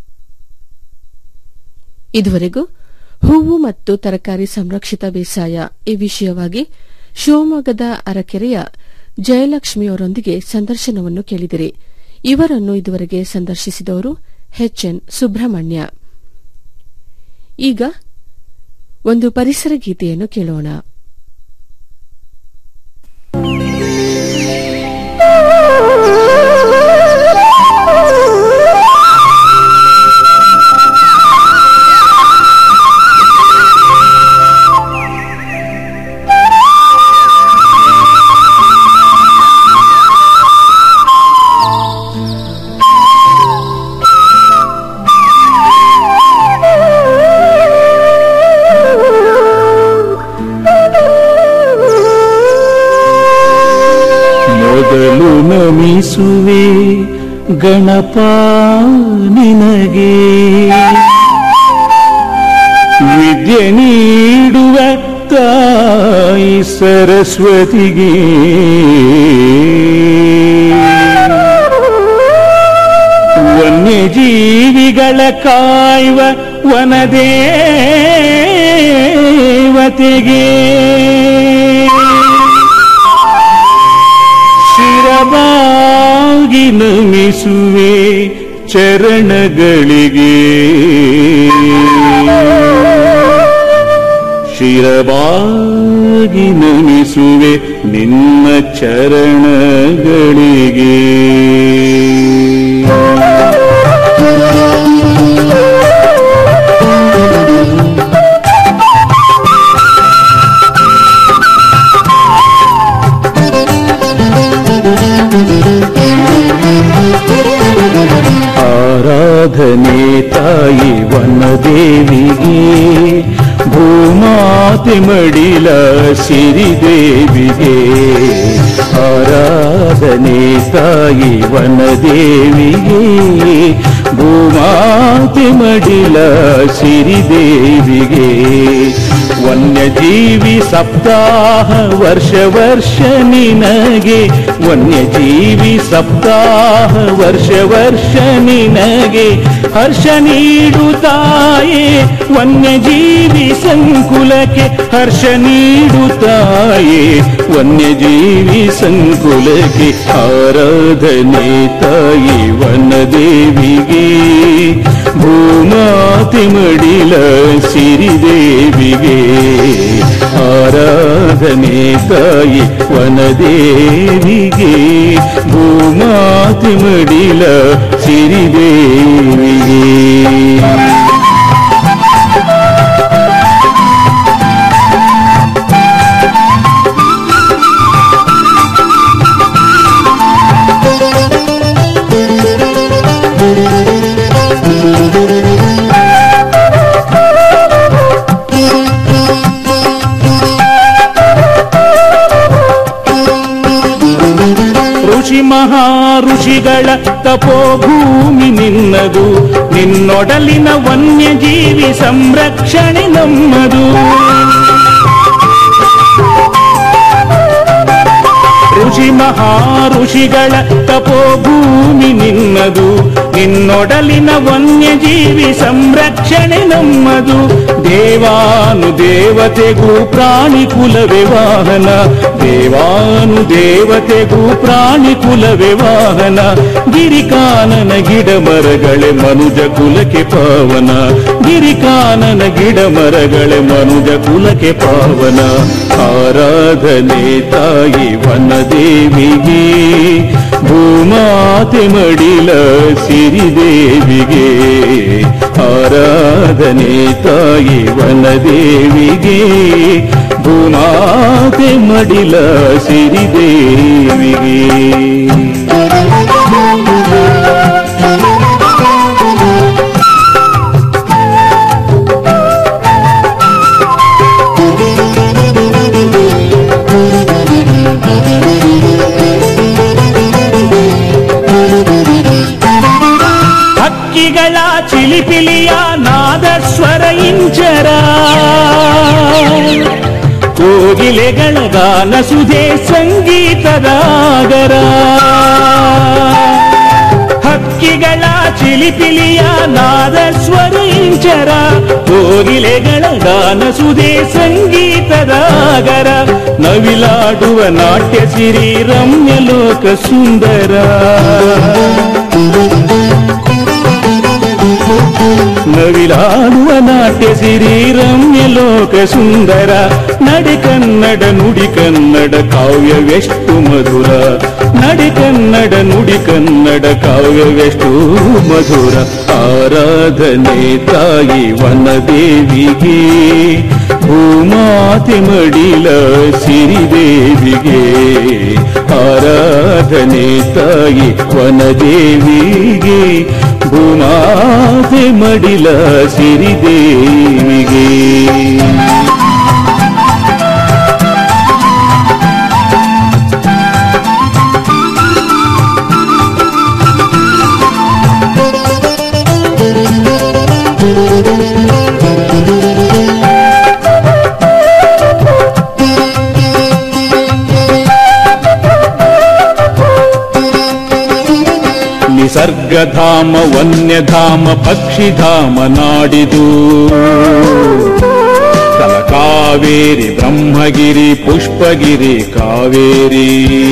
ಇದುವರೆಗೂ ಹೂವು ಮತ್ತು ತರಕಾರಿ ಸಂರಕ್ಷಿತ ಬೇಸಾಯ ಈ ವಿಷಯವಾಗಿ ಶಿವಮೊಗ್ಗದ ಅರಕೆರೆಯ ಜಯಲಕ್ಷ್ಮಿಯವರೊಂದಿಗೆ ಸಂದರ್ಶನವನ್ನು ಕೇಳಿದಿರಿ ಇವರನ್ನು ಇದುವರೆಗೆ ಸಂದರ್ಶಿಸಿದವರು ಎಚ್ಎನ್ ಸುಬ್ರಹ್ಮಣ್ಯ ಈಗ ಒಂದು ಪರಿಸರ ಗೀತೆಯನ್ನು ಕೇಳೋಣ ಮೊದಲು ನಮಿಸುವೆ ಗಣಪ ನಿನಗೆ ವಿದ್ಯೆ ನೀಡುವ ತಾಯಿ ಸರಸ್ವತಿಗೆ ವನ್ಯಜೀವಿಗಳ ಕಾಯುವ ವನದೇವತೆಗೆ ಶಿರಬಾಗಿ ನಮಿಸುವೆ ಚರಣಗಳಿಗೆ ಶಿರಬಾಗಿ ನಮಿಸುವೆ ನಿನ್ನ ಚರಣಗಳಿಗೆ ತಾಯಿ ವನದೇವಿಗೆ ಭೂಮಾತೆ ಮಡಿಲ ಸಿರಿದೇವಿಗೆ ಆರಾಧನೆ ತಾಯಿ ವನದೇವಿಗೆ ಭೂಮಾತೆ ಮಡಿಲ ಸಿರಿದೇವಿಗೆ ವನ್ಯಜೀವಿ ಸಪ್ತಾಹ ವರ್ಷ ವರ್ಷ ನಿನಗೆ ವನ್ಯಜೀವಿ ಸಪ್ತಾಹ ವರ್ಷ ವರ್ಷ ನಿನಗೆ ಹರ್ಷ ನೀಡುತ್ತಾಯೇ ವನ್ಯಜೀವಿ ಸಂಕುಲಕ್ಕೆ ಹರ್ಷ ನೀಡುತ್ತಾಯೇ ವನ್ಯಜೀವಿ ಸಂಕುಲಕ್ಕೆ ಆರಾಧನೆ ತಾಯಿ ವನದೇವಿಗೆ ಭೂಮಾತಿ ಮಡಿಲ ಸಿರಿದೇವಿಗೆ ಆರಾಧನೆ ತಾಯಿ ವನದೇವಿಗೆ ಭೂಮಾತಿ ಮಡಿಲ ಸಿರಿದೇವಿಗೆ ಋಷಿ ಮಹಾ ಋಷಿಗಳ ತಪೋಭೂಮಿ ನಿನ್ನದು ನಿನ್ನೊಡಲಿನ ವನ್ಯಜೀವಿ ಸಂರಕ್ಷಣೆ ನಮ್ಮದು ಋಷಿ ಮಹಾ ಋಷಿಗಳ ತಪೋಭೂಮಿ ನಿನ್ನದು ನಿನ್ನೊಡಲಿನ ವನ್ಯಜೀವಿ ಸಂರಕ್ಷಣೆ ನಮ್ಮದು ದೇವಾನು ದೇವತೆಗೂ ಪ್ರಾಣಿ ಕುಲವೇ ವಾಹನ ದೇವಾನು ದೇವತೆಗೂ ಪ್ರಾಣಿ ಕುಲವೇ ವಾಹನ ಗಿರಿಕಾನನ ಗಿಡ ಮರಗಳೇ ಮನುಜ ಕುಲಕ್ಕೆ ಪಾವನ ಗಿರಿಕಾನನ ಗಿಡ ಮರಗಳೇ ಮನುಜ ಕುಲಕ್ಕೆ ಪಾವನ ಆರಾಧನೆ ತಾಯಿ ವನದೇವಿಗೆ ಭೂಮಾತೆ ಮಡಿಲ ಸಿರಿದೇವಿಗೆ ಆರಾಧನೆ ತಾಯಿ ವನದೇವಿಗೆ ಭೂಮಾತೆ ಮಡಿಲ ಸಿರಿದೇವಿಗೆ ಹಕ್ಕಿಗಳ ಚಿಲಿಪಿಲಿಯ ನಾದ ಸ್ವರ ಇಂಚರ ಕೋಗಿಲೆಗಳ ಗಾನ ಸುಧೆ ಸಂಗೀತದ ಆಗರ ಹಕ್ಕಿಗಳ ಚಿಲಿಪಿಲಿಯ ನಾದ ಸ್ವರ ಇಂಚರ ಕೋಗಿಲೆಗಳ ಗಾನ ಸುಧೆ ಸಂಗೀತದ ಆಗರ ನವಿಲಾಡುವ ನಾಟ್ಯ ಸಿರಿ ರಮ್ಯ ಲೋಕ ಸುಂದರ ನವಿಲಾಡುವ ನಾಟ್ಯ ಸಿರಿ ರಮ್ಯ ಲೋಕ ಸುಂದರ ನಡೆ ಕನ್ನಡ ನುಡಿ ಕನ್ನಡ ಕಾವ್ಯವೆಷ್ಟು ಮಧುರ ನಡೆ ಕನ್ನಡ ನುಡಿ ಕನ್ನಡ ಕಾವ್ಯವೆಷ್ಟು ಮಧುರ ಆರಾಧನೆ ತಾಯಿ ವನದೇವಿಗೆ ಭೂಮಾತೆ ಮಡಿಲ ಸಿರಿದೇವಿಗೆ ಆರಾಧನೆ ತಾಯಿ ವನದೇವಿಗೆ ಭೂಮಾತೆ ಮಡಿಲ ಸಿರಿದೇವಿಗೆ ನಿಸರ್ಗಧಾಮ ವನ್ಯಧಾಮ ಪಕ್ಷಿಧಾಮ ನಾಡಿದು ತಲಕಾವೇರಿ ಬ್ರಹ್ಮಗಿರಿ ಪುಷ್ಪಗಿರಿ ಕಾವೇರಿ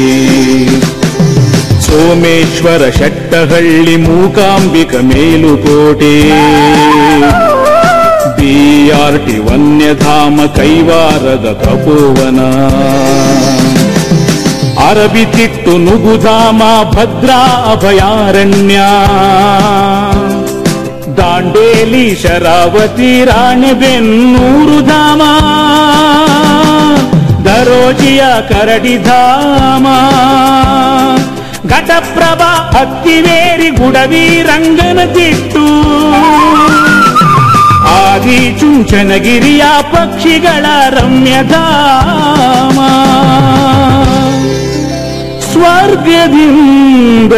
ಸೋಮೇಶ್ವರ ಶೆಟ್ಟಹಳ್ಳಿ ಮೂಕಾಂಬಿಕ ಮೇಲುಕೋಟೆ ಬಿಆರ್ಟಿ ವನ್ಯಧಾಮ ಕೈವಾರದ ತಪೋವನ ಅರಬಿತಿಟ್ಟು ನುಗುಧಾಮ ಭದ್ರಾ ಅಭಯಾರಣ್ಯ ದಾಂಡೇಲಿ ಶರಾವತಿ ರಾಣೆಬೆನ್ನೂರು ಧಾಮ ದರೋಜಿಯ ಕರಡಿಧಾಮ ಘಟಪ್ರಭ ಹತ್ತಿವೇರಿ ಗುಡವಿ ರಂಗನ ತಿಟ್ಟು ಆದಿ ಚುಂಚನಗಿರಿಯ ಪಕ್ಷಿಗಳ ರಮ್ಯಧಾಮ ಸ್ವರ್ಗದಿಂದ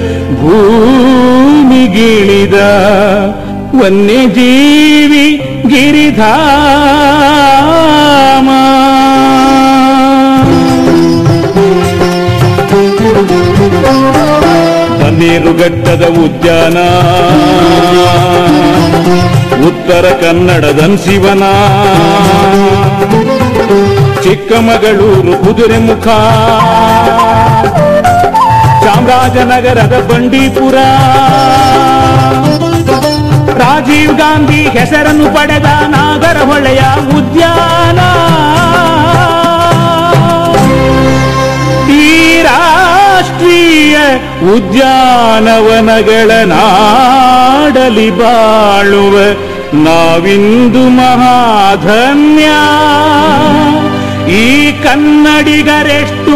ಭೂಮಿಗಿಳಿದ ವನ್ಯಜೀವಿ ಗಿರಿಧಾಮ ಬನ್ನೇರುಘಟ್ಟದ ಉದ್ಯಾನ ಉತ್ತರ ಕನ್ನಡದ ಶಿವನ ಚಿಕ್ಕಮಗಳೂರು ಕುದುರೆಮುಖ ಚಾಮರಾಜನಗರದ ಬಂಡೀಪುರ ರಾಜೀವ್ ಗಾಂಧಿ ಹೆಸರನ್ನು ಪಡೆದ ನಾಗರಹೊಳೆಯ ಉದ್ಯಾನ ಈ ರಾಷ್ಟ್ರೀಯ ಉದ್ಯಾನವನಗಳ ನಾಡಲಿ ಬಾಳುವ ನಾವಿಂದು ಮಹಾಧನ್ಯ ಈ ಕನ್ನಡಿಗರೆಷ್ಟು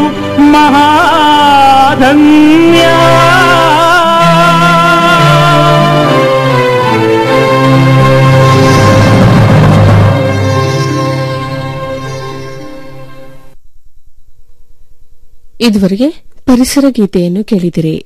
ಮಹಾಧನ್ಯ ಇದುವರೆಗೆ ಪರಿಸರ ಗೀತೆಯನ್ನು ಕೇಳಿದಿರಿ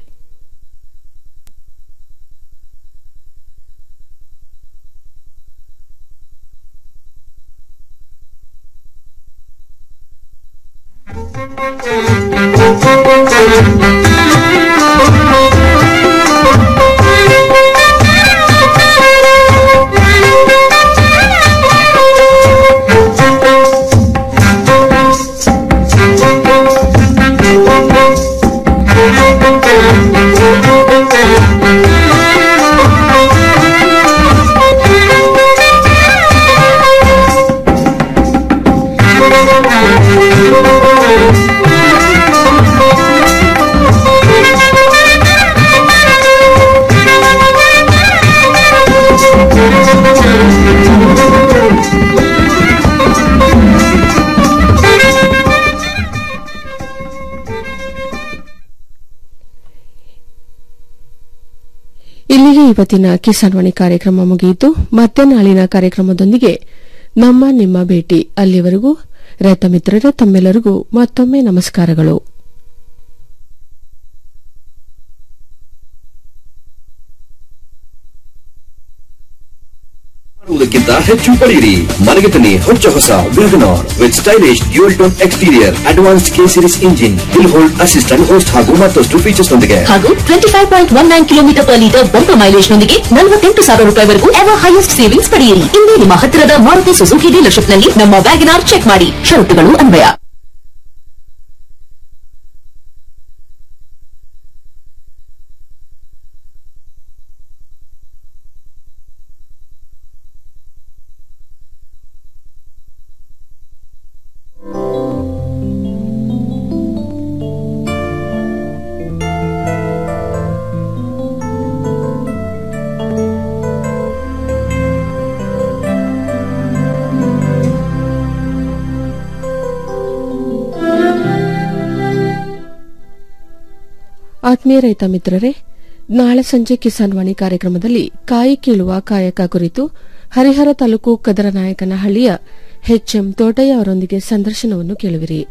ಇಲ್ಲಿಗೆ ಇವತ್ತಿನ ಕಿಸಾನ್ವಾಣಿ ಕಾರ್ಯಕ್ರಮ ಮುಗಿಯಿತು ಮತ್ತೆ ನಾಳಿನ ಕಾರ್ಯಕ್ರಮದೊಂದಿಗೆ ನಮ್ಮ ನಿಮ್ಮ ಭೇಟಿ ಅಲ್ಲಿವರೆಗೂ ರೈತ ಮಿತ್ರರೇ ತಮ್ಮೆಲ್ಲರಿಗೂ ಮತ್ತೊಮ್ಮೆ ನಮಸ್ಕಾರಗಳು ಮಾಡುವುದಕ್ಕಿಂತ ಹೆಚ್ಚು ಪಡೆಯಿರಿ ಮನೆಗೆ ತನ್ನಿ ಹೊಚ್ಚ ಹೊಸ WagonR with stylish dual tone exterior advanced K series engine hill hold assistant host ಹಾಗೂ ಮತ್ತಷ್ಟು ಫೀಚರ್ಸ್ ನೊಂದಿಗೆ ಹಾಗೂ twenty five point one nine kilometre per litre bumper mileage ನೊಂದಿಗೆ ನಲವತ್ತೆಂಟು ಸಾವಿರ ರೂಪಾಯಿವರೆಗೂ ಎವರ್ ಹೈಯೆಸ್ಟ್ ಸೇವಿಂಗ್ಸ್ ಪಡೆಯಿರಿ ಇಂದೇ ನಿಮ್ಮ ಹತ್ತಿರದ ಮಾರುತಿ ಸುಜುಕಿ ಡೀಲರ್ಶಿಪ್ನಲ್ಲಿ ನಮ್ಮ ವ್ಯಾಗನಾರ್ ಚೆಕ್ ಮಾಡಿ ಷರತ್ತುಗಳು ಅನ್ವಯ ಆತ್ಮೀಯ ರೈತ ಮಿತ್ರರೇ ನಾಳೆ ಸಂಜೆ ಕಿಸಾನ್ ವಾಣಿ ಕಾರ್ಯಕ್ರಮದಲ್ಲಿ ಕಾಯಿ ಕೀಳುವ ಕಾಯಕ ಕುರಿತು ಹರಿಹರ ತಾಲೂಕು ಕದರನಾಯಕನಹಳ್ಳಿಯ ಎಚ್ಎಂ ತೋಟಯ್ಯ ಅವರೊಂದಿಗೆ ಸಂದರ್ಶನವನ್ನು ಕೇಳುವಿರಿ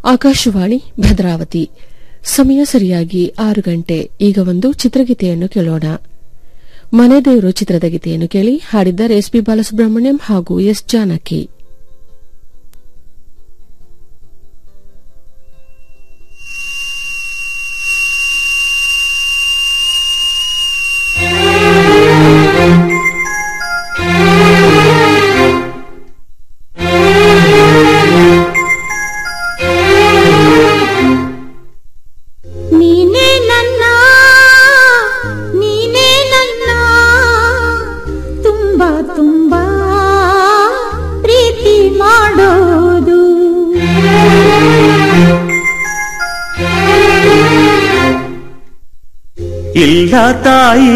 ಆಕಾಶವಾಣಿ ಭದ್ರಾವತಿ ಸಮಯ ಸರಿಯಾಗಿ ಆರು ಗಂಟೆ ಈಗ ಒಂದು ಚಿತ್ರಗೀತೆಯನ್ನು ಕೇಳೋಣ ಮನೆದೇವರು ಚಿತ್ರದ ಗೀತೆಯನ್ನು ಕೇಳಿ ಹಾಡಿದ್ದಾರೆ ಎಸ್ಪಿ ಬಾಲಸುಬ್ರಹ್ಮಣ್ಯಂ ಹಾಗೂ ಎಸ್ ಜಾನಕಿ ನೀನೇ ನನ್ನ ನೀನೇ ನನ್ನ ತುಂಬಾ ತುಂಬಾ ಪ್ರೀತಿ ಮಾಡೋದು ಇಲ್ಲ ತಾಯಿ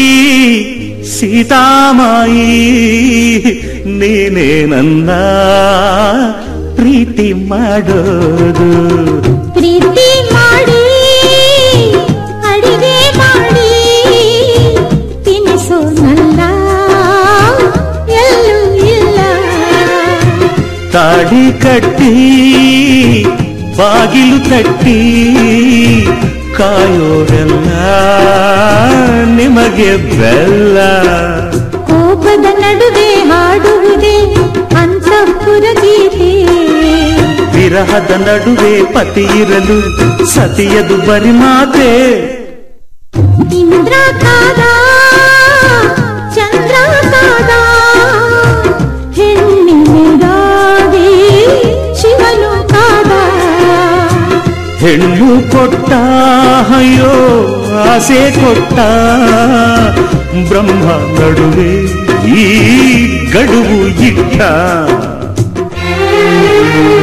ಸೀತಾಮಾಯಿ ನೀನೇ ನನ್ನ ಪ್ರೀತಿ ಮಾಡೋದು ಪ್ರೀತಿ ಮಾಡಿ ಅಡಿಗೆ ಮಾಡಿ ತಿನಿಸೋ ನನ್ನ ಎಲ್ಲೂ ಇಲ್ಲ ತಾಡಿ ಕಟ್ಟಿ ಬಾಗಿಲು ತಟ್ಟಿ ಕಾಯೋರೆಲ್ಲ ನಿಮಗೆ ಬೆಲ್ಲ ಕೋಪದ ನಡುವೆ ಹಾಡುವುದೇ ಅಂತಃಪುರ ಗೀತೆ ವಿರಹದ ನಡುವೆ ಪತಿ ಇರಲು ಸತಿಯದು ಬರಿ ಮಾತೆ ಇಂದ್ರ ಕಾದ ಚಂದ್ರ ಕಾದ ಹೆಣ್ಣಿನಿಗಾಗಿ ಶಿವನು ಕಾದ ಹೆಣ್ಣು ಕೊಟ್ಟ ಅಯ್ಯೋ ಆಸೆ ಕೊಟ್ಟ ಬ್ರಹ್ಮ ನಡುವೆ ಈ ಗಡುವು ಇಟ್ಟ